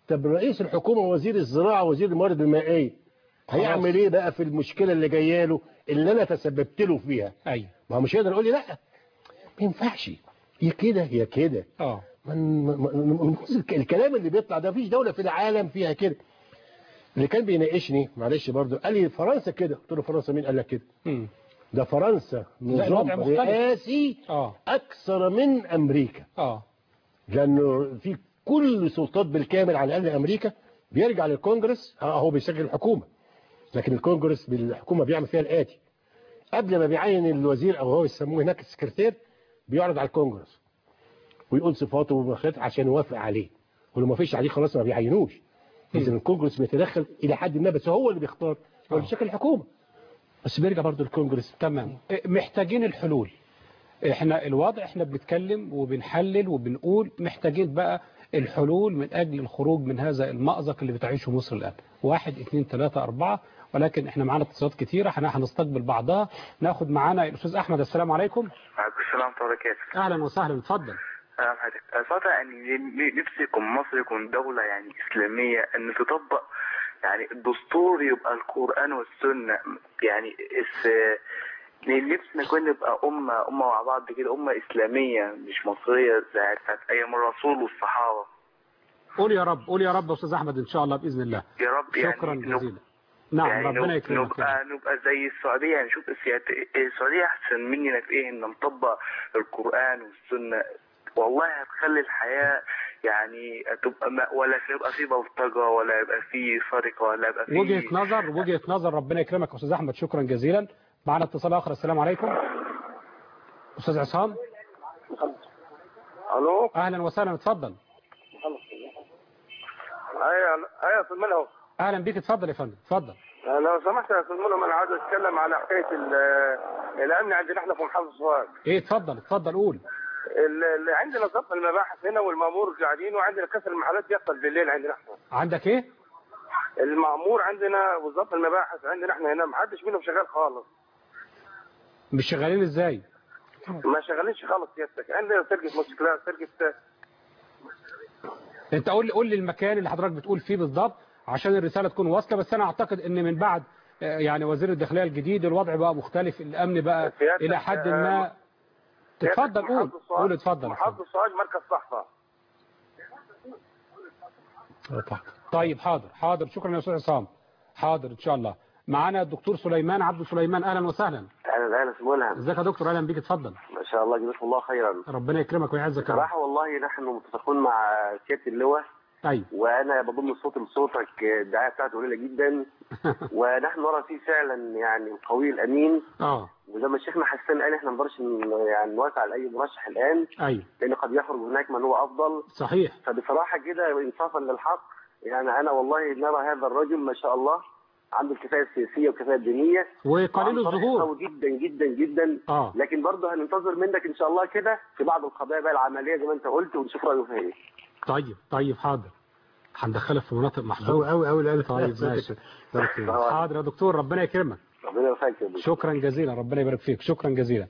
طب رئيس الحكومه وزير الزراعه وزير الموارد المائيه هيعمل ايه بقى في المشكله اللي جايه له اللي انا تسببت له فيها ايوه ما هو مش هيقدر يقول لي لا ما ينفعش يا كده يا كده اه من من من الكلام اللي بيطلع ده مفيش دوله في العالم فيها كده اللي كان بيناقشني معلش برضو قال لي فرنسا كده قلت له فرنسا مين قال لك كده مم. ده فرنسا الوضع نظام مختلف. رئاسي اه اكثر من امريكا اه لانه في كل سلطات بالكامل على الاقل امريكا بيرجع للكونجرس اه هو بيشكل الحكومه لكن الكونجرس بالحكومه بيعمل فيها الاتي قبل ما بيعين الوزير او هو يسموه هناك السكرتير بيعرض على الكونجرس ويقول صفاته ومخاطر عشان يوافق عليه ولو ما فيش عليه خلاص ما بيعينوش اذا الكونجرس بيتدخل الى حد ما بس هو اللي بيختار هو اللي بيشكل الحكومه بس بيرجع برضه الكونجرس تمام إيه، محتاجين الحلول احنا الوضع احنا بنتكلم وبنحلل وبنقول محتاجين بقى الحلول من اجل الخروج من هذا المأزق اللي بتعيشه مصر الان واحد اثنين ثلاثة اربعة ولكن احنا معانا اتصالات كتيرة احنا هنستقبل بعضها ناخد معانا الاستاذ احمد السلام عليكم عليكم السلام ورحمة الله وبركاته. اهلا وسهلا اتفضل أهلا حضرتك. صراحة يعني ن- نفسي يكون مصر يكون دولة يعني إسلامية إن تطبق يعني الدستور يبقى القرآن والسنة يعني اس نفسنا نكون نبقى أمة أمة مع بعض كده أمة إسلامية مش مصرية زي بتاعت أيام الرسول والصحابة. قول يا رب قول يا رب يا استاذ احمد ان شاء الله باذن الله يا رب يعني شكرا نب- جزيلا نعم يعني ربنا نب- يكرمك نبقى نبقى زي السعودية يعني شوف السيادة- السعودية أحسن مننا في إيه إن نطبق القرآن والسنة والله هتخلي الحياة يعني تبقى ما ولا يبقى في بلطجة ولا يبقى في سرقة ولا يبقى في وجهة نظر وجهة نظر ربنا يكرمك يا استاذ احمد شكرا جزيلا معنا اتصال اخر السلام عليكم استاذ عصام الو اهلا وسهلا اتفضل ايوه ايوه يا استاذ ملهم اهلا بيك اتفضل يا فندم اتفضل لو سمحت يا استاذ ملهم انا عايز اتكلم على حكايه ال- الامن عندنا احنا في محافظه سوهاج ايه اتفضل اتفضل قول ال- اللي عندنا ضبط المباحث هنا والمامور قاعدين وعندنا كسر المحلات بيحصل بالليل عندنا احنا عندك ايه المامور عندنا وضبط المباحث عندنا احنا هنا ما حدش منهم شغال خالص مش شغالين ازاي ما شغالينش خالص سيادتك عندنا سرقه موتوسيكلات سرقه انت قول لي قول لي المكان اللي حضرتك بتقول فيه بالظبط عشان الرساله تكون واصله بس انا اعتقد ان من بعد آه، يعني وزير الداخليه الجديد الوضع بقى مختلف الامن بقى سيادتك، الى حد آه، ما اتفضل قول محافظة سوهاج- قول اتفضل محافظه سوهاج مركز صحفه طيب حاضر حاضر شكرا يا استاذ عصام حاضر ان شاء الله معانا الدكتور سليمان عبد سليمان اهلا وسهلا اهلا اهلا استاذ ملهم ازيك يا دكتور اهلا بيك اتفضل ما شاء الله جزاكم الله خيرا ربنا يكرمك ويعزك يا رب صراحه والله نحن متفقون مع سياده اللواء ايوه وانا بضم الصوت لصوتك الدعايه بتاعته قليله جدا ونحن نرى فيه فعلا يعني القوي الامين اه وزي ما شيخنا حسان قال احنا ما نقدرش ن- يعني نوافق على اي مرشح الان ايوه لان قد يخرج هناك من هو افضل صحيح فبصراحه كده انصافا للحق يعني انا والله نرى هذا الرجل ما شاء الله عنده الكفاءه السياسيه والكفاءه الدينيه وقليل وعنده الظهور قوي جدا جدا جدا اه لكن برضه هننتظر منك ان شاء الله كده في بعض القضايا بقى العمليه زي ما انت قلت ونشوف رايه فيها ايه طيب طيب حاضر هندخلك في مناطق قوي محظوظه قوي قوي لا طيب ماشي حاضر يا دكتور ربنا يكرمك ربنا يوفقك يا دكتور. شكرا جزيلا ربنا يبارك فيك شكرا جزيلا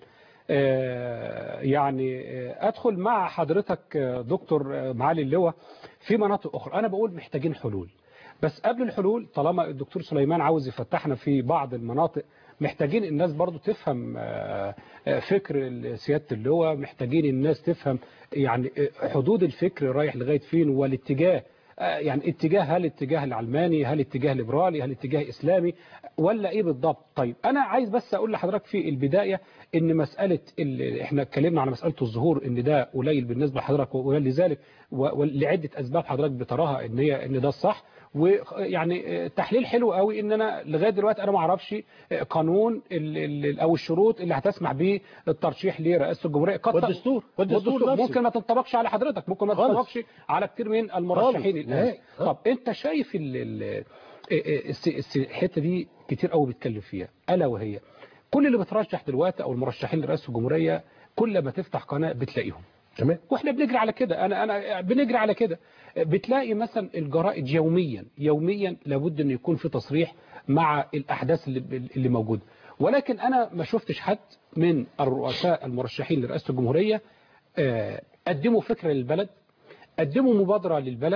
آه، يعني آه، ادخل مع حضرتك آه، دكتور آه، معالي اللواء في مناطق اخرى انا بقول محتاجين حلول بس قبل الحلول طالما الدكتور سليمان عاوز يفتحنا في بعض المناطق محتاجين الناس برضو تفهم آه، آه، فكر سيادة اللواء محتاجين الناس تفهم يعني آه، حدود الفكر رايح لغاية فين والاتجاه آه، يعني اتجاه هل اتجاه العلماني هل اتجاه ليبرالي هل اتجاه اسلامي ولا ايه بالضبط طيب انا عايز بس اقول لحضرتك في البدايه ان مساله ال- احنا اتكلمنا على مساله الظهور ان ده قليل بالنسبه لحضرتك ولذلك و- ولعده اسباب حضرتك بتراها ان هي ان ده الصح ويعني تحليل حلو قوي ان انا لغايه دلوقتي انا ما اعرفش قانون ال- ال- او الشروط اللي هتسمح به الترشيح لرئاسه الجمهوريه قد والدستور والدستور نفسه. ممكن ما تنطبقش على حضرتك ممكن ما خالص. تنطبقش على كتير من المرشحين خالص. الان نهائي. آه. طب انت شايف ال- ال- الس- الس- الحته دي كتير قوي بيتكلم فيها الا وهي كل اللي بترشح دلوقتي او المرشحين لرئاسه الجمهوريه كل ما تفتح قناه بتلاقيهم تمام واحنا بنجري على كده انا انا بنجري على كده بتلاقي مثلا الجرائد يوميا يوميا لابد ان يكون في تصريح مع الاحداث اللي اللي موجوده ولكن انا ما شفتش حد من الرؤساء المرشحين لرئاسه الجمهوريه آه، قدموا فكره للبلد قدموا مبادره للبلد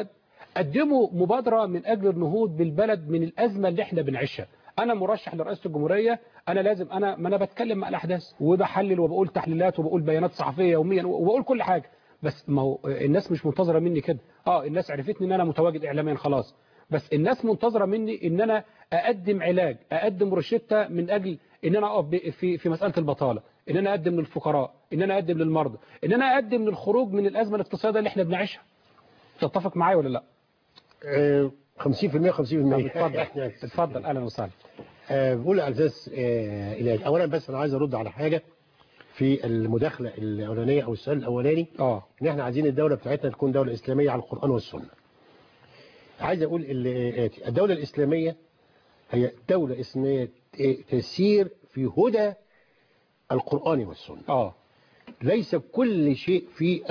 قدموا مبادرة من أجل النهوض بالبلد من الأزمة اللي احنا بنعيشها أنا مرشح لرئاسة الجمهورية أنا لازم أنا ما أنا بتكلم مع الأحداث وبحلل وبقول تحليلات وبقول بيانات صحفية يوميا وبقول كل حاجة بس ما هو الناس مش منتظرة مني كده اه الناس عرفتني ان انا متواجد اعلاميا خلاص بس الناس منتظرة مني ان انا اقدم علاج اقدم روشتة من اجل ان انا اقف ب- في في مسألة البطالة ان انا اقدم للفقراء ان انا اقدم للمرضى ان انا اقدم للخروج من الازمة الاقتصادية اللي احنا بنعيشها تتفق معايا ولا لا آه، 50% 50% اتفضل اتفضل اهلا وسهلا آه، بقول على اساس آه، إلى- اولا بس انا عايز ارد على حاجه في المداخله الاولانيه او السؤال الاولاني اه ان احنا عايزين الدوله بتاعتنا تكون دوله اسلاميه على القران والسنه عايز اقول اللي آتي الدوله الاسلاميه هي دوله اسلاميه تسير في هدى القران والسنه اه ليس كل شيء في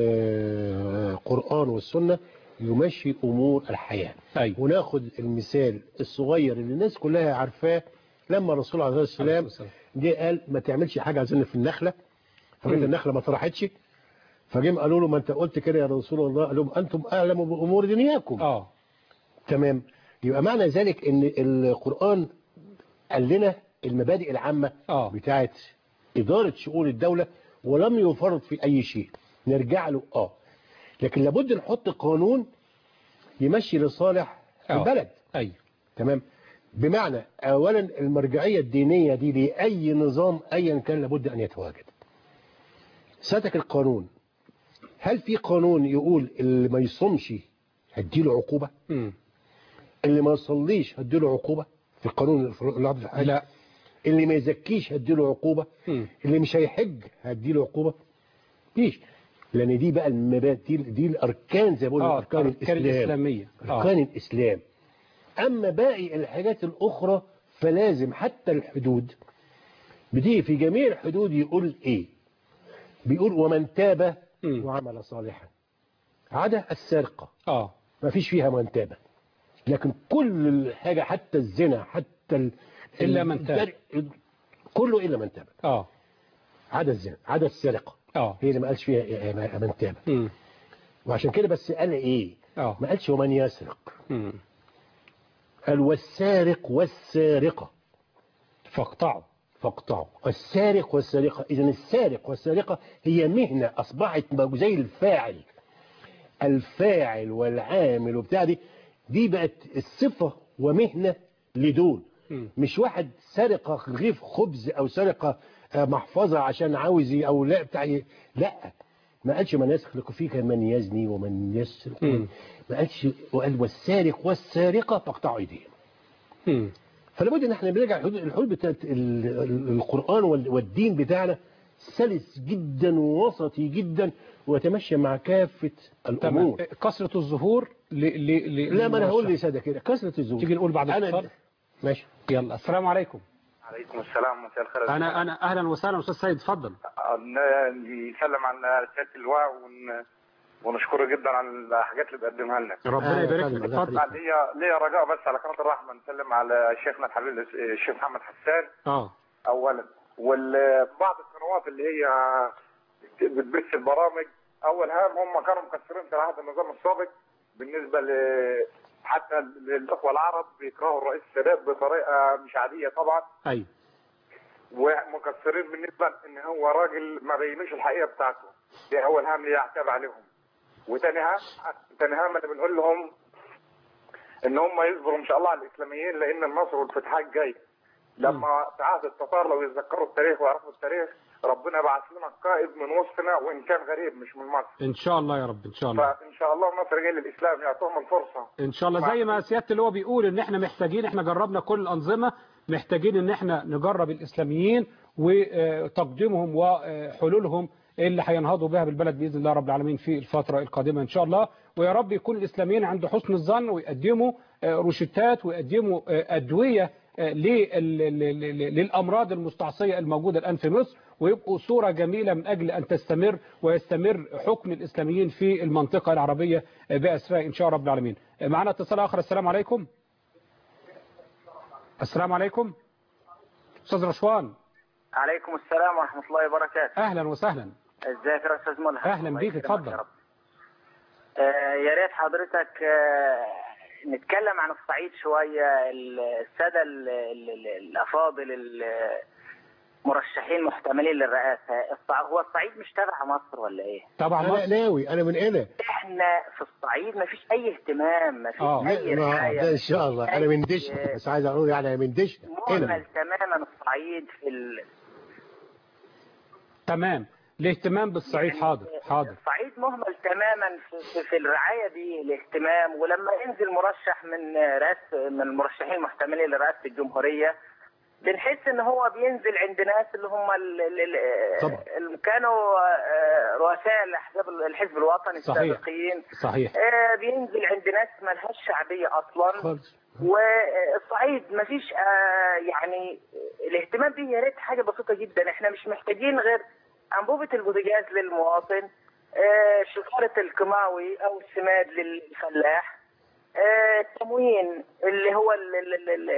القرآن والسنة يمشي أمور الحياة أيوة. وناخد المثال الصغير اللي الناس كلها عارفاه لما الرسول عليه الصلاة والسلام جه قال ما تعملش حاجة عايزين في النخلة فجت النخلة ما طرحتش فجم قالوا له ما انت قلت كده يا رسول الله قال لهم انتم اعلم بامور دنياكم اه تمام يبقى معنى ذلك ان القرآن قال لنا المبادئ العامة اه بتاعت إدارة شؤون الدولة ولم يفرط في أي شيء نرجع له آه لكن لابد نحط قانون يمشي لصالح آه. البلد ايوه تمام بمعنى أولا المرجعية الدينية دي لأي نظام أيا كان لابد أن يتواجد ساتك القانون هل في قانون يقول اللي ما يصومش هديله عقوبة مم. اللي ما يصليش هديله عقوبة في القانون العرض الحاج لا اللي ما يزكيش هديله عقوبة مم. اللي مش هيحج هديله عقوبة ليش لان دي بقى المبادئ دي, دي الاركان زي ما بقول اه اركان الأركان الاسلام الإسلامية اه اركان الاسلام اما باقي الحاجات الاخرى فلازم حتى الحدود بتيجي في جميع الحدود يقول ايه بيقول ومن تاب مم. وعمل صالحا عدا السرقة اه ما فيش فيها من تاب لكن كل الحاجة حتى الزنا حتى ال... إلا من تاب. الدرء- كله إلا من تاب اه عدا الزنا عدا السرقة اه هي اللي ما قالش فيها ما- من تاب مم. وعشان كده بس قال ايه اه ما قالش ومن يسرق مم. قال والسارق والسارقة فاقطعوا فاقطعوا السارق والسارقة إذا السارق والسارقة هي مهنة أصبحت زي الفاعل الفاعل والعامل وبتاع دي دي بقت الصفة ومهنة لدول مم. مش واحد سرق رغيف خبز أو سرق آه، محفظة عشان عاوز ي- أو لا بتاع ي- لا ما قالش من يسرق فيك من يزني ومن يسرق مم. ما قالش وقال والسارق والسارقة فاقطعوا أيديهم مم. فلابد ان احنا بنرجع الحدود الحدود بتاعت ال- ال- القرآن وال- والدين بتاعنا سلس جدا ووسطي جدا ويتمشى مع كافة تمام الأمور كثرة الظهور ل... ل... ل... لا ما انا هقول للمرشح. لسادة كده كثرة الزهور تيجي نقول بعد أنا- الاتصال ماشي يلا السلام عليكم عليكم السلام مساء الخير انا انا اهلا وسهلا استاذ سيد اتفضل يسلم على سياده اللواء ون... ونشكره جدا على الحاجات اللي بيقدمها لنا ربنا آه، يبارك اتفضل، لك الله اتفضل يخليك. ليا ليا رجاء بس على قناه الرحمه نسلم على شيخنا الحبيب الشيخ محمد حسان اه اولا وبعض القنوات اللي هي بتبث البرامج اول هام هم كانوا مكسرين في عهد النظام السابق بالنسبه ل حتى للاخوه العرب بيكرهوا الرئيس السادات بطريقه مش عاديه طبعا ايوه ومكسرين بالنسبه ان هو راجل ما بينوش الحقيقه بتاعته دي اول هام اللي يعتب عليهم وتاني هام تاني هام اللي بنقول لهم ان هم يصبروا ان شاء الله على الاسلاميين لان النصر والفتحات جاي لما في عهد التتار لو يتذكروا التاريخ ويعرفوا التاريخ ربنا بعث لنا قائد من وسطنا وان كان غريب مش من مصر ان شاء الله يا رب ان شاء الله فان شاء الله النصر جاي للاسلام يعطوهم الفرصه ان شاء الله زي ما سياده اللي هو بيقول ان احنا محتاجين احنا جربنا كل الانظمه محتاجين ان احنا نجرب الاسلاميين وتقديمهم وحلولهم اللي هينهضوا بها بالبلد باذن الله رب العالمين في الفتره القادمه ان شاء الله ويا رب يكون الاسلاميين عند حسن الظن ويقدموا روشتات ويقدموا ادويه لل- لل- للامراض المستعصيه الموجوده الان في مصر ويبقوا صوره جميله من اجل ان تستمر ويستمر حكم الاسلاميين في المنطقه العربيه باسرها ان شاء رب العالمين. معنا اتصال اخر السلام عليكم. السلام عليكم. استاذ رشوان عليكم السلام ورحمة الله وبركاته اهلا وسهلا ازيك يا استاذ ملهم أهلاً الله بيك، يكرمك اتفضل. يا رب. آه، يا ريت حضرتك آه، نتكلم عن الصعيد شوية السادة ال- ال- ال- الأفاضل المرشحين محتملين للرئاسة الصع- هو الصعيد مش تبع مصر ولا إيه؟ طبعا انا مصر ناوي انا من هنا إحنا في الصعيد مفيش أي اهتمام مفيش آه. أي ما رعاية ده ان شاء الله انا من دش أي- بس عايز اقول يعني انا من دش هنا مهمل تماما الصعيد في ال... تمام الاهتمام بالصعيد حاضر حاضر الصعيد مهمل تماما في, في, في الرعايه دي الاهتمام ولما ينزل مرشح من رئاسه من المرشحين المحتملين لرئاسه الجمهوريه بنحس ان هو بينزل عند ناس اللي هم ال- ال- ال- طبعا. اللي كانوا آه، رؤساء الاحزاب الحزب الوطني صحيح. السابقين صحيح آه، بينزل عند ناس ملهاش شعبيه اصلا خالص والصعيد مفيش آه، يعني الاهتمام بيه يا ريت حاجه بسيطه جدا احنا مش محتاجين غير انبوبه البوتاجاز للمواطن آه، شكاره الكيماوي او السماد للفلاح آه، التموين اللي هو اللي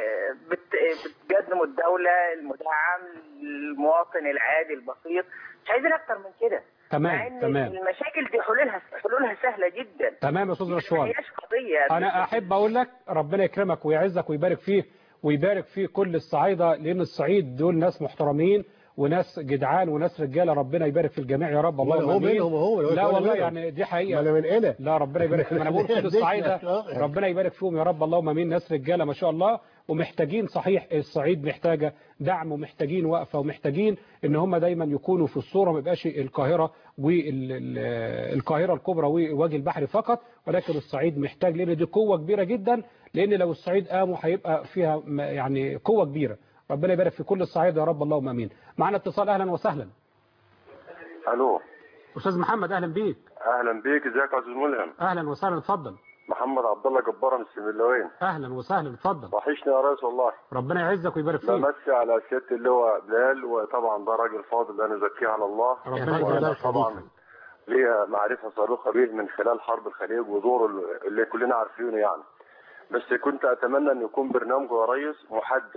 بتقدمه الدوله المدعم للمواطن العادي البسيط مش عايزين اكتر من كده تمام، مع ان تمام. المشاكل دي حلولها حلولها سهله جدا تمام يا استاذ ما رشوان هياش قضيه انا احب اقول لك ربنا يكرمك ويعزك ويبارك فيك ويبارك في كل الصعايده لان الصعيد دول ناس محترمين وناس جدعان وناس رجاله ربنا يبارك في الجميع يا رب وأنا اللهم هو امين منهم وهو، لا وأنا والله منهم. يعني دي ما حقيقه انا من هنا لا ربنا يبارك فيهم انا بقول كل الصعايده آه. ربنا يبارك فيهم يا رب اللهم امين ناس رجاله ما شاء الله ومحتاجين صحيح الصعيد محتاجه دعم ومحتاجين وقفه ومحتاجين ان هم دايما يكونوا في الصوره ما يبقاش القاهره والقاهره الكبرى ووجه البحر فقط ولكن الصعيد محتاج لان دي قوه كبيره جدا لان لو الصعيد قاموا هيبقى فيها م- يعني قوه كبيره ربنا يبارك في كل الصعيد يا رب اللهم امين معنا اتصال اهلا وسهلا الو استاذ محمد اهلا بيك اهلا بيك ازيك يا استاذ ملهم اهلا وسهلا اتفضل محمد عبد الله جباره من السملاوين اهلا وسهلا اتفضل وحشني يا ريس والله ربنا يعزك ويبارك فيك بمسي على سياده اللواء بلال وطبعا ده راجل فاضل لا نزكيه على الله ربنا يبارك وأنا فيك. طبعا ليا معرفه صاروخه به من خلال حرب الخليج ودوره اللي كلنا عارفينه يعني بس كنت اتمنى ان يكون برنامجه يا ريس محدد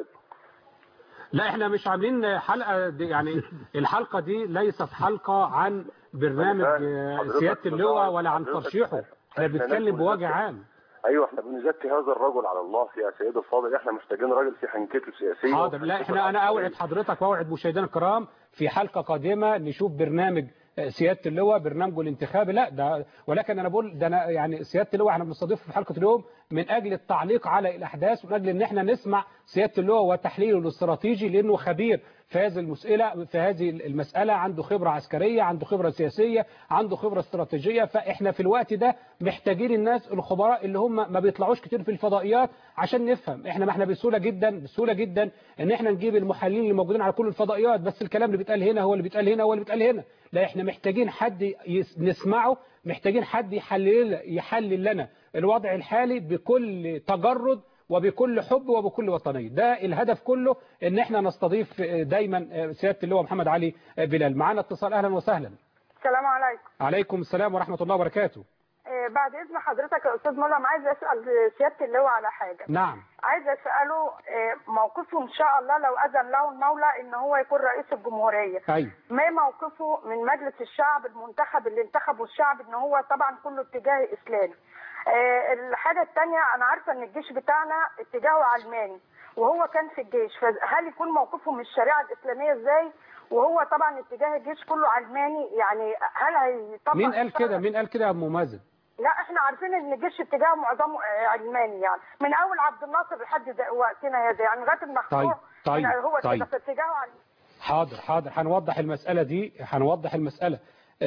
لا احنا مش عاملين حلقة دي يعني الحلقة دي ليست حلقة عن برنامج آه، حضرتك سيادة اللواء بتقول- ولا عن حضرتك- ترشيحه احنا إحنا بنتكلم ناس بوجه بنزكي- عام ايوه احنا بنزكي هذا الرجل على الله يا سيدي الفاضل احنا محتاجين راجل في حنكته السياسيه حاضر لا احنا انا اوعد حضرتك واوعد مشاهدينا الكرام في حلقة قادمة نشوف برنامج آه، سيادة اللواء برنامجه الانتخابي لا ده ولكن انا بقول ده انا يعني سيادة اللواء احنا بنستضيفه في حلقة اليوم من اجل التعليق على الاحداث ومن اجل ان احنا نسمع سيادة اللواء وتحليله الاستراتيجي لانه خبير في هذه المسألة في هذه المسألة عنده خبرة عسكرية عنده خبرة سياسية عنده خبرة استراتيجية فاحنا في الوقت ده محتاجين الناس الخبراء اللي هم ما بيطلعوش كتير في الفضائيات عشان نفهم احنا ما احنا بسهولة جدا بسهولة جدا ان احنا نجيب المحللين اللي موجودين على كل الفضائيات بس الكلام اللي بيتقال هنا هو اللي بيتقال هنا هو اللي بيتقال هنا لا احنا محتاجين حد يس- نسمعه محتاجين حد يحلل يحلل لنا الوضع الحالي بكل تجرد وبكل حب وبكل وطنية ده الهدف كله ان احنا نستضيف دايما سيادة اللواء محمد علي بلال معانا اتصال اهلا وسهلا السلام عليكم عليكم السلام ورحمة الله وبركاته آه، بعد اذن حضرتك يا استاذ ملهم عايز اسال سياده اللواء على حاجه نعم عايز اساله آه، موقفه ان شاء الله لو اذن له المولى ان هو يكون رئيس الجمهوريه ايوه ما موقفه من مجلس الشعب المنتخب اللي انتخبه الشعب ان هو طبعا كله اتجاه اسلامي آه، الحاجه الثانيه انا عارفه ان الجيش بتاعنا اتجاهه علماني وهو كان في الجيش فهل يكون موقفه من الشريعه الاسلاميه ازاي وهو طبعا اتجاه الجيش كله علماني يعني هل هيطبق مين قال الشرع؟ كده مين قال كده يا ام مازن لا احنا عارفين ان الجيش اتجاهه معظمه آه، علماني يعني من اول عبد الناصر لحد ده- وقتنا هذا يعني لغايه المخلوع طيب، طيب، يعني هو طيب. كده في اتجاهه علماني حاضر حاضر هنوضح المسألة دي هنوضح المسألة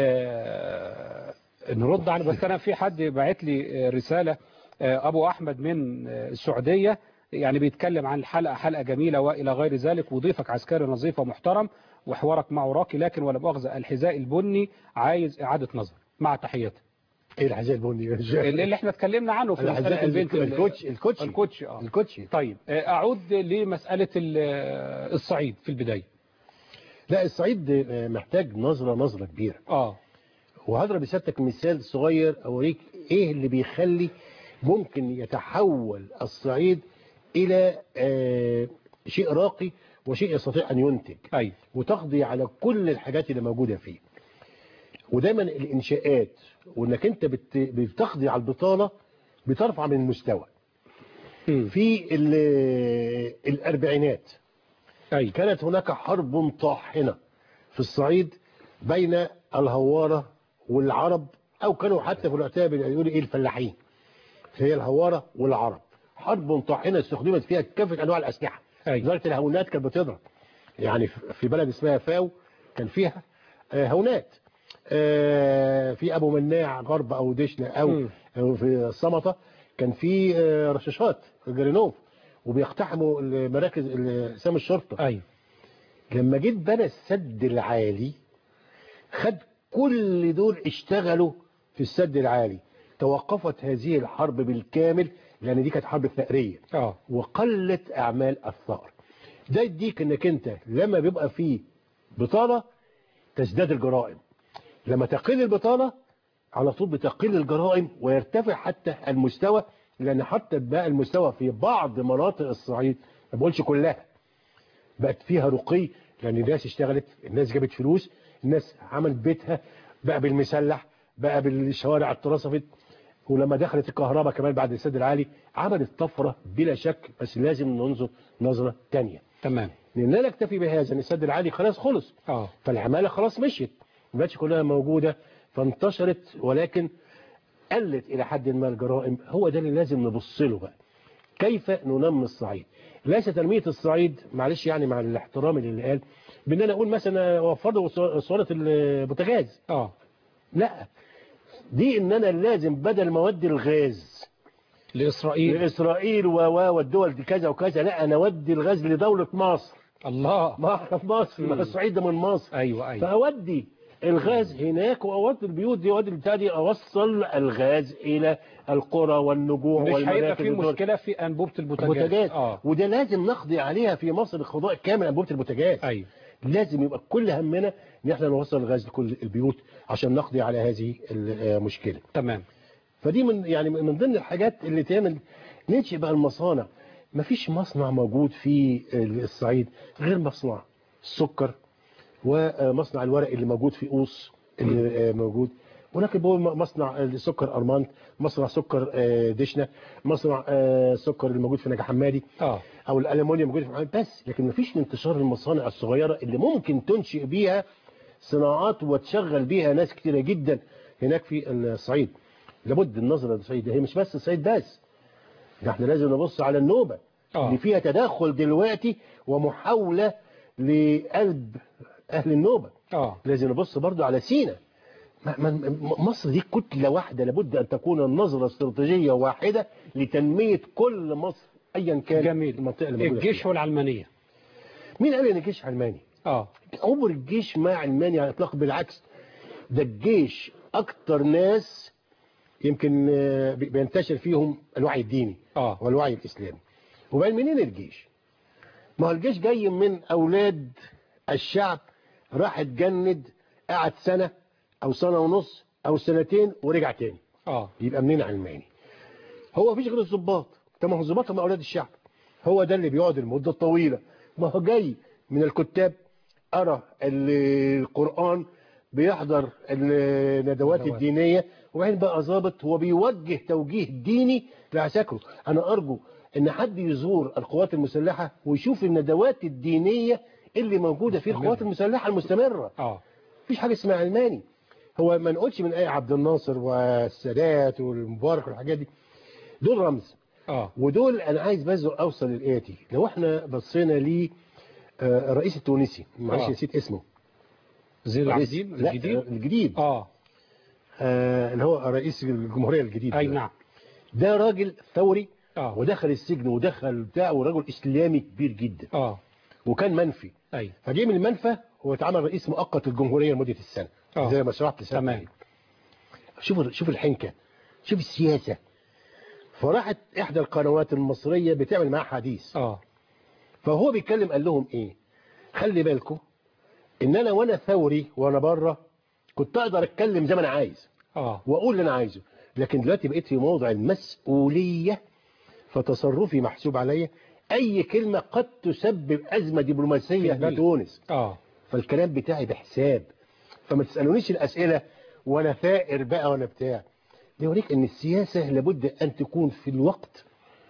آه نرد على بس أنا في حد باعت لي آه، رسالة آه أبو أحمد من آه، السعودية يعني بيتكلم عن الحلقة حلقة جميلة وإلى غير ذلك وضيفك عسكري نظيف ومحترم وحوارك معه راقي لكن ولا مؤاخذة الحذاء البني عايز إعادة نظر مع تحياتي ايه الحذاء البني اللي اللي احنا اتكلمنا عنه في الحذاء مسألة البنت ال- الكوتش الكوتشي الكوتشي اه الكوتشي طيب آه، أعود لمسألة ال- آه، الصعيد في البداية لا الصعيد آه، محتاج نظرة نظرة كبيرة اه وهضرب بسيادتك مثال صغير اوريك ايه اللي بيخلي ممكن يتحول الصعيد الى آه، شيء راقي وشيء يستطيع ان ينتج أيوه وتقضي على كل الحاجات اللي موجودة فيه ودايما الانشاءات وانك انت بت- بتقضي على البطاله بترفع من المستوى في ال- الاربعينات أي. كانت هناك حرب طاحنه في الصعيد بين الهواره والعرب او كانوا حتى في الوقتها بيقولوا ايه الفلاحين هي الهواره والعرب حرب طاحنه استخدمت فيها كافه انواع الاسلحه لدرجه الهونات كانت بتضرب يعني في بلد اسمها فاو كان فيها آه، هونات آه، في ابو مناع غرب او دشنا او أو في الصمته كان في آه، رشاشات جرينوف وبيقتحموا المراكز ال- سام الشرطه ايوه لما جيت بنى السد العالي خد كل دول اشتغلوا في السد العالي توقفت هذه الحرب بالكامل لان دي كانت حرب ثأرية اه وقلت اعمال الثأر ده يديك انك انت لما بيبقى فيه بطالة تزداد الجرائم لما تقل البطالة على طول بتقل الجرائم ويرتفع حتى المستوى لان حتى بقى المستوى في بعض مناطق الصعيد ما بقولش كلها بقت فيها رقي لان الناس اشتغلت الناس جابت فلوس الناس عملت بيتها بقى بالمسلح بقى بالشوارع اترصفت ولما دخلت الكهرباء كمان بعد السد العالي عملت طفرة بلا شك بس لازم ننظر نظرة تانية تمام لان لا نكتفي بهذا ان السد العالي خلاص خلص اه فالعمالة خلاص مشيت ما بقتش كلها موجودة فانتشرت ولكن قلت الى حد ما الجرائم هو ده اللي لازم نبص له بقى كيف ننمي الصعيد ليس تنمية الصعيد معلش يعني مع الاحترام اللي قال بان انا اقول مثلا وفروا صورة البوتاجاز اه لا دي ان انا لازم بدل ما اودي الغاز لاسرائيل لاسرائيل و و والدول دي كذا وكذا لا انا اودي الغاز لدولة مصر الله ما مصر ما الصعيد ده من مصر ايوه ايوه فاودي الغاز هناك واودي البيوت دي واودي البتاع دي اوصل الغاز الى القرى والنجوع مش هيبقى والمراكز في والدول. مشكلة في انبوبة البوتاجاز البوتاجاز اه وده لازم نقضي عليها في مصر القضاء كامل انبوبه البوتاجاز ايوه لازم يبقى كل همنا ان احنا نوصل الغاز لكل البيوت عشان نقضي على هذه المشكله تمام فدي من يعني من ضمن الحاجات اللي تعمل ننشئ بقى المصانع مفيش مصنع موجود في الصعيد غير مصنع السكر ومصنع الورق اللي موجود في قوس اللي موجود ولكن بقول مصنع السكر ارمانت مصنع سكر دشنه مصنع السكر اللي موجود في نجا حمادي اه او الالومنيوم موجود في حمادي بس لكن مفيش انتشار المصانع الصغيره اللي ممكن تنشئ بيها صناعات وتشغل بيها ناس كتيره جدا هناك في الصعيد لابد النظره للصعيد هي مش بس الصعيد بس ده احنا لازم نبص على النوبه آه. اللي فيها تدخل دلوقتي ومحاوله لقلب اهل النوبه اه لازم نبص برضو على سينا ما- ما- مصر دي كتلة واحدة لابد أن تكون النظرة استراتيجية واحدة لتنمية كل مصر أيا كان جميل. المنطقة اللي موجودة الجيش فيها. والعلمانية مين قال إن الجيش علماني؟ اه عمر الجيش ما علماني على الإطلاق بالعكس ده الجيش أكتر ناس يمكن آه، بي- بينتشر فيهم الوعي الديني اه والوعي الإسلامي وبقى منين الجيش؟ ما هو الجيش جاي من أولاد الشعب راح اتجند قعد سنة أو سنة ونص أو سنتين ورجع تاني اه يبقى منين علماني هو مفيش غير الضباط طب ما هو الضباط هم اولاد الشعب هو ده اللي بيقعد المده الطويله ما هو جاي من الكتاب قرا ال- القران بيحضر الندوات ندوات. الدينيه وبعدين بقى ظابط هو بيوجه توجيه ديني لعساكره انا ارجو ان حد يزور القوات المسلحه ويشوف الندوات الدينيه اللي موجوده في القوات المسلحه المستمره اه مفيش حاجه اسمها علماني هو ما نقولش من اي عبد الناصر والسادات والمبارك والحاجات دي دول رمز اه ودول انا عايز بس اوصل للاتي لو احنا بصينا ل آه، الرئيس التونسي معلش آه. نسيت اسمه زين رئيس- العابدين لا، الجديد آه، الجديد اه آه، اللي هو رئيس الجمهوريه الجديد اي ده. نعم ده راجل ثوري اه ودخل السجن ودخل بتاع ورجل اسلامي كبير جدا اه وكان منفي اي فجه من المنفى هو اتعمل رئيس مؤقت للجمهوريه لمده السنه آه. زي ما شرحت لسنة تمام شوف شوف الحنكه شوف السياسه فراحت احدى القنوات المصريه بتعمل معاه حديث اه فهو بيتكلم قال لهم ايه خلي بالكم ان انا وانا ثوري وانا بره كنت اقدر اتكلم زي ما انا عايز اه واقول اللي انا عايزه لكن دلوقتي بقيت في موضع المسؤوليه فتصرفي محسوب عليا اي كلمه قد تسبب ازمه دبلوماسيه في البلد. لتونس اه فالكلام بتاعي بحساب فما تسالونيش الاسئله ولا ثائر بقى ولا بتاع ده يوريك ان السياسة لابد ان تكون في الوقت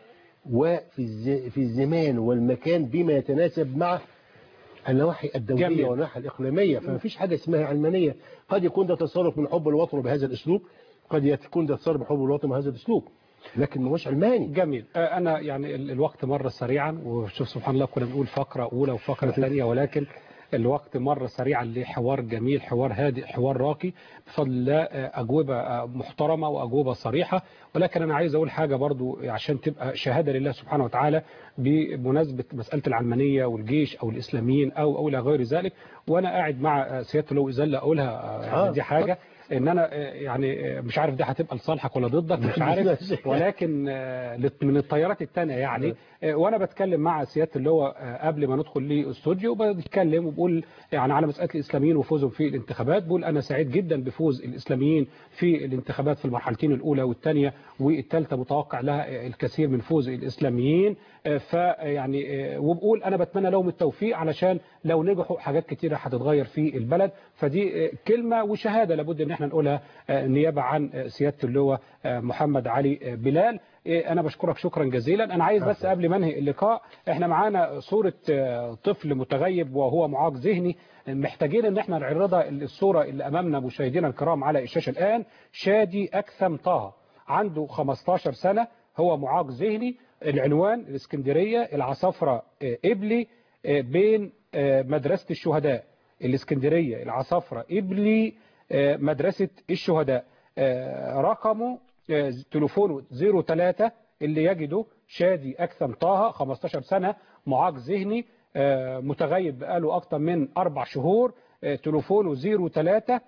وفي الز- في الزمان والمكان بما يتناسب مع النواحي الدولية جميل. والنواحي الإقليمية فما فيش حاجة اسمها علمانية قد يكون ده تصرف من حب الوطن بهذا الأسلوب قد يكون ده تصرف من حب الوطن بهذا الأسلوب لكن مش علماني جميل آه، أنا يعني ال- الوقت مر سريعا وشوف سبحان الله كنا بنقول فقرة أولى وفقرة ثانية ولكن الوقت مر سريعا لحوار جميل حوار هادئ حوار راقي بفضل الله آه، أجوبة آه، محترمة وأجوبة صريحة ولكن أنا عايز أقول حاجة برضو عشان تبقى شهادة لله سبحانه وتعالى بمناسبة مسألة العلمانية والجيش أو الإسلاميين أو أو إلى غير ذلك وأنا قاعد مع آه، سيادة اللي إزالة أقولها آه، يعني آه، دي حاجة ان انا آه، يعني آه، مش عارف دي هتبقى لصالحك ولا ضدك مش عارف ولكن آه، لت- من الطيارات التانية يعني آه، وانا بتكلم مع سياده اللي هو آه، قبل ما ندخل لاستوديو بتكلم وبقول يعني على مساله الاسلاميين وفوزهم في الانتخابات بقول انا سعيد جدا بفوز الاسلاميين في الانتخابات في المرحلتين الاولى والثانيه والثالثه متوقع لها آه، الكثير من فوز الاسلاميين آه، فيعني آه، وبقول انا بتمنى لهم التوفيق علشان لو نجحوا حاجات كتيره هتتغير في البلد فدي آه، كلمه وشهاده لابد ان احنا نقولها آه، نيابه عن آه، سياده اللواء آه، محمد علي آه، بلال إيه، انا بشكرك شكرا جزيلا انا عايز بس قبل ما انهي اللقاء احنا معانا صورة آه، طفل متغيب وهو معاق ذهني محتاجين ان احنا نعرضها الصورة اللي امامنا مشاهدينا الكرام على الشاشة الان شادي اكثم طه عنده 15 سنة هو معاق ذهني العنوان الاسكندرية العصافرة آه، إبلي آه، بين آه، مدرسة الشهداء الاسكندرية العصافرة إبلي آه، مدرسة الشهداء آه، رقمه آه، تليفونه 03 اللي يجده شادي أكثم طه 15 سنة معاق ذهني آه، متغيب بقاله أكثر من أربع شهور آه، تليفونه 03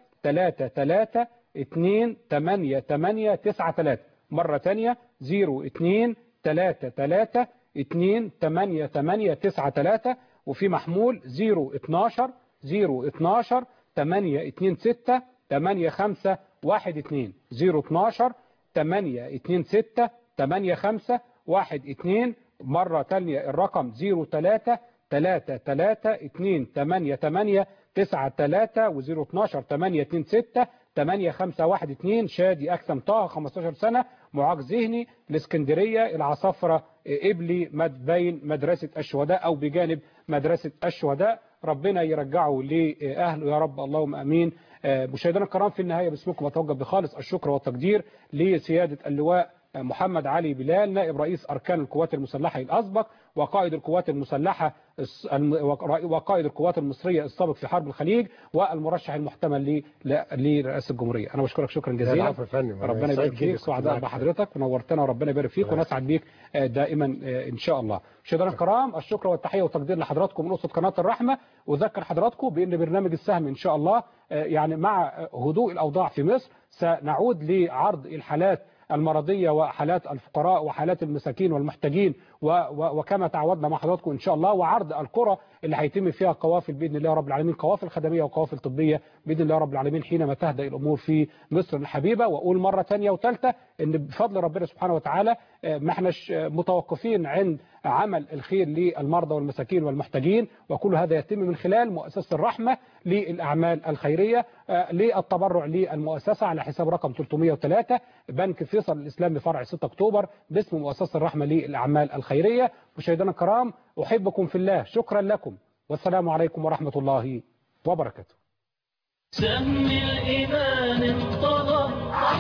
33 2 8 8 9 3 مرة تانية 02 33 2 8 8 9 3 وفي محمول 012 012 8 2 6 8 5 1 2 012 8 2 6 8 5 1 2 مرة تانية الرقم 03 3 3 2 8 8 9 3 و 012 8 2 6 8 5 1 2 شادي أكثم طه 15 سنة معاق ذهني الإسكندرية العصافرة إبلي مد بين مدرسة الشهداء أو بجانب مدرسة الشهداء ربنا يرجعه لأهله يا رب اللهم أمين آه، مشاهدينا الكرام في النهاية باسمكم أتوجه بخالص الشكر والتقدير لسيادة اللواء محمد علي بلال نائب رئيس أركان القوات المسلحة الأسبق وقائد القوات المسلحة الس- الم- وقائد القوات المصرية السابق في حرب الخليج والمرشح المحتمل ل- ل- لرئاسة الجمهورية أنا بشكرك شكرا جزيلا العفو يا فندم. أنا ربنا سعيد يبارك جدا فيك كنت سعداء معاك. بحضرتك ونورتنا وربنا يبارك فيك ونسعد بيك آه، دائما آه، إن شاء الله مشاهدينا الكرام الشكر والتحية والتقدير لحضراتكم من أسرة قناة الرحمة وذكر حضراتكم بأن برنامج السهم إن شاء الله آه، يعني مع آه، هدوء الأوضاع في مصر سنعود لعرض الحالات المرضية وحالات الفقراء وحالات المساكين والمحتاجين و و وكما تعودنا مع حضراتكم إن شاء الله وعرض القرى اللي هيتم فيها قوافل بإذن الله رب العالمين قوافل خدمية وقوافل طبية بإذن الله رب العالمين حينما تهدأ الأمور في مصر الحبيبة وأقول مرة ثانية وثالثة إن بفضل ربنا سبحانه وتعالى آه، ما احناش آه، متوقفين عند عمل الخير للمرضى والمساكين والمحتاجين وكل هذا يتم من خلال مؤسسة الرحمة للأعمال الخيرية آه، للتبرع للمؤسسة على حساب رقم 303 بنك فيصل الإسلامي فرع 6 أكتوبر باسم مؤسسة الرحمة للأعمال الخيرية مشاهدينا الكرام أحبكم في الله شكرا لكم والسلام عليكم ورحمة الله وبركاته سهم الإيمان انطلق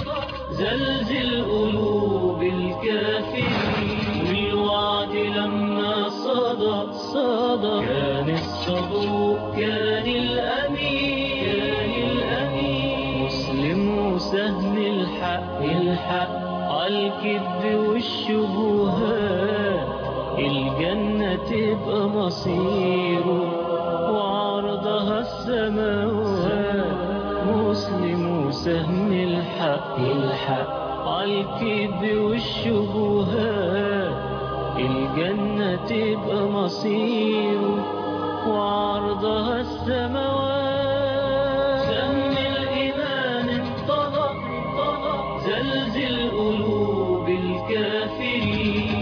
زلزل قلوب الكافرين والوعد لما صدى صدى كان الصدوق كان الأمين كان الأمين مسلم وسهم الحق الحق عالكذب والشبهات الجنة تبقى مصيره وعرضها السماوات مسلم وسهم الحق الحق عالكذب والشبهات الجنة تبقى مصيره وعرضها السماوات سهم الإيمان انطلق زلزل قلوب الكافرين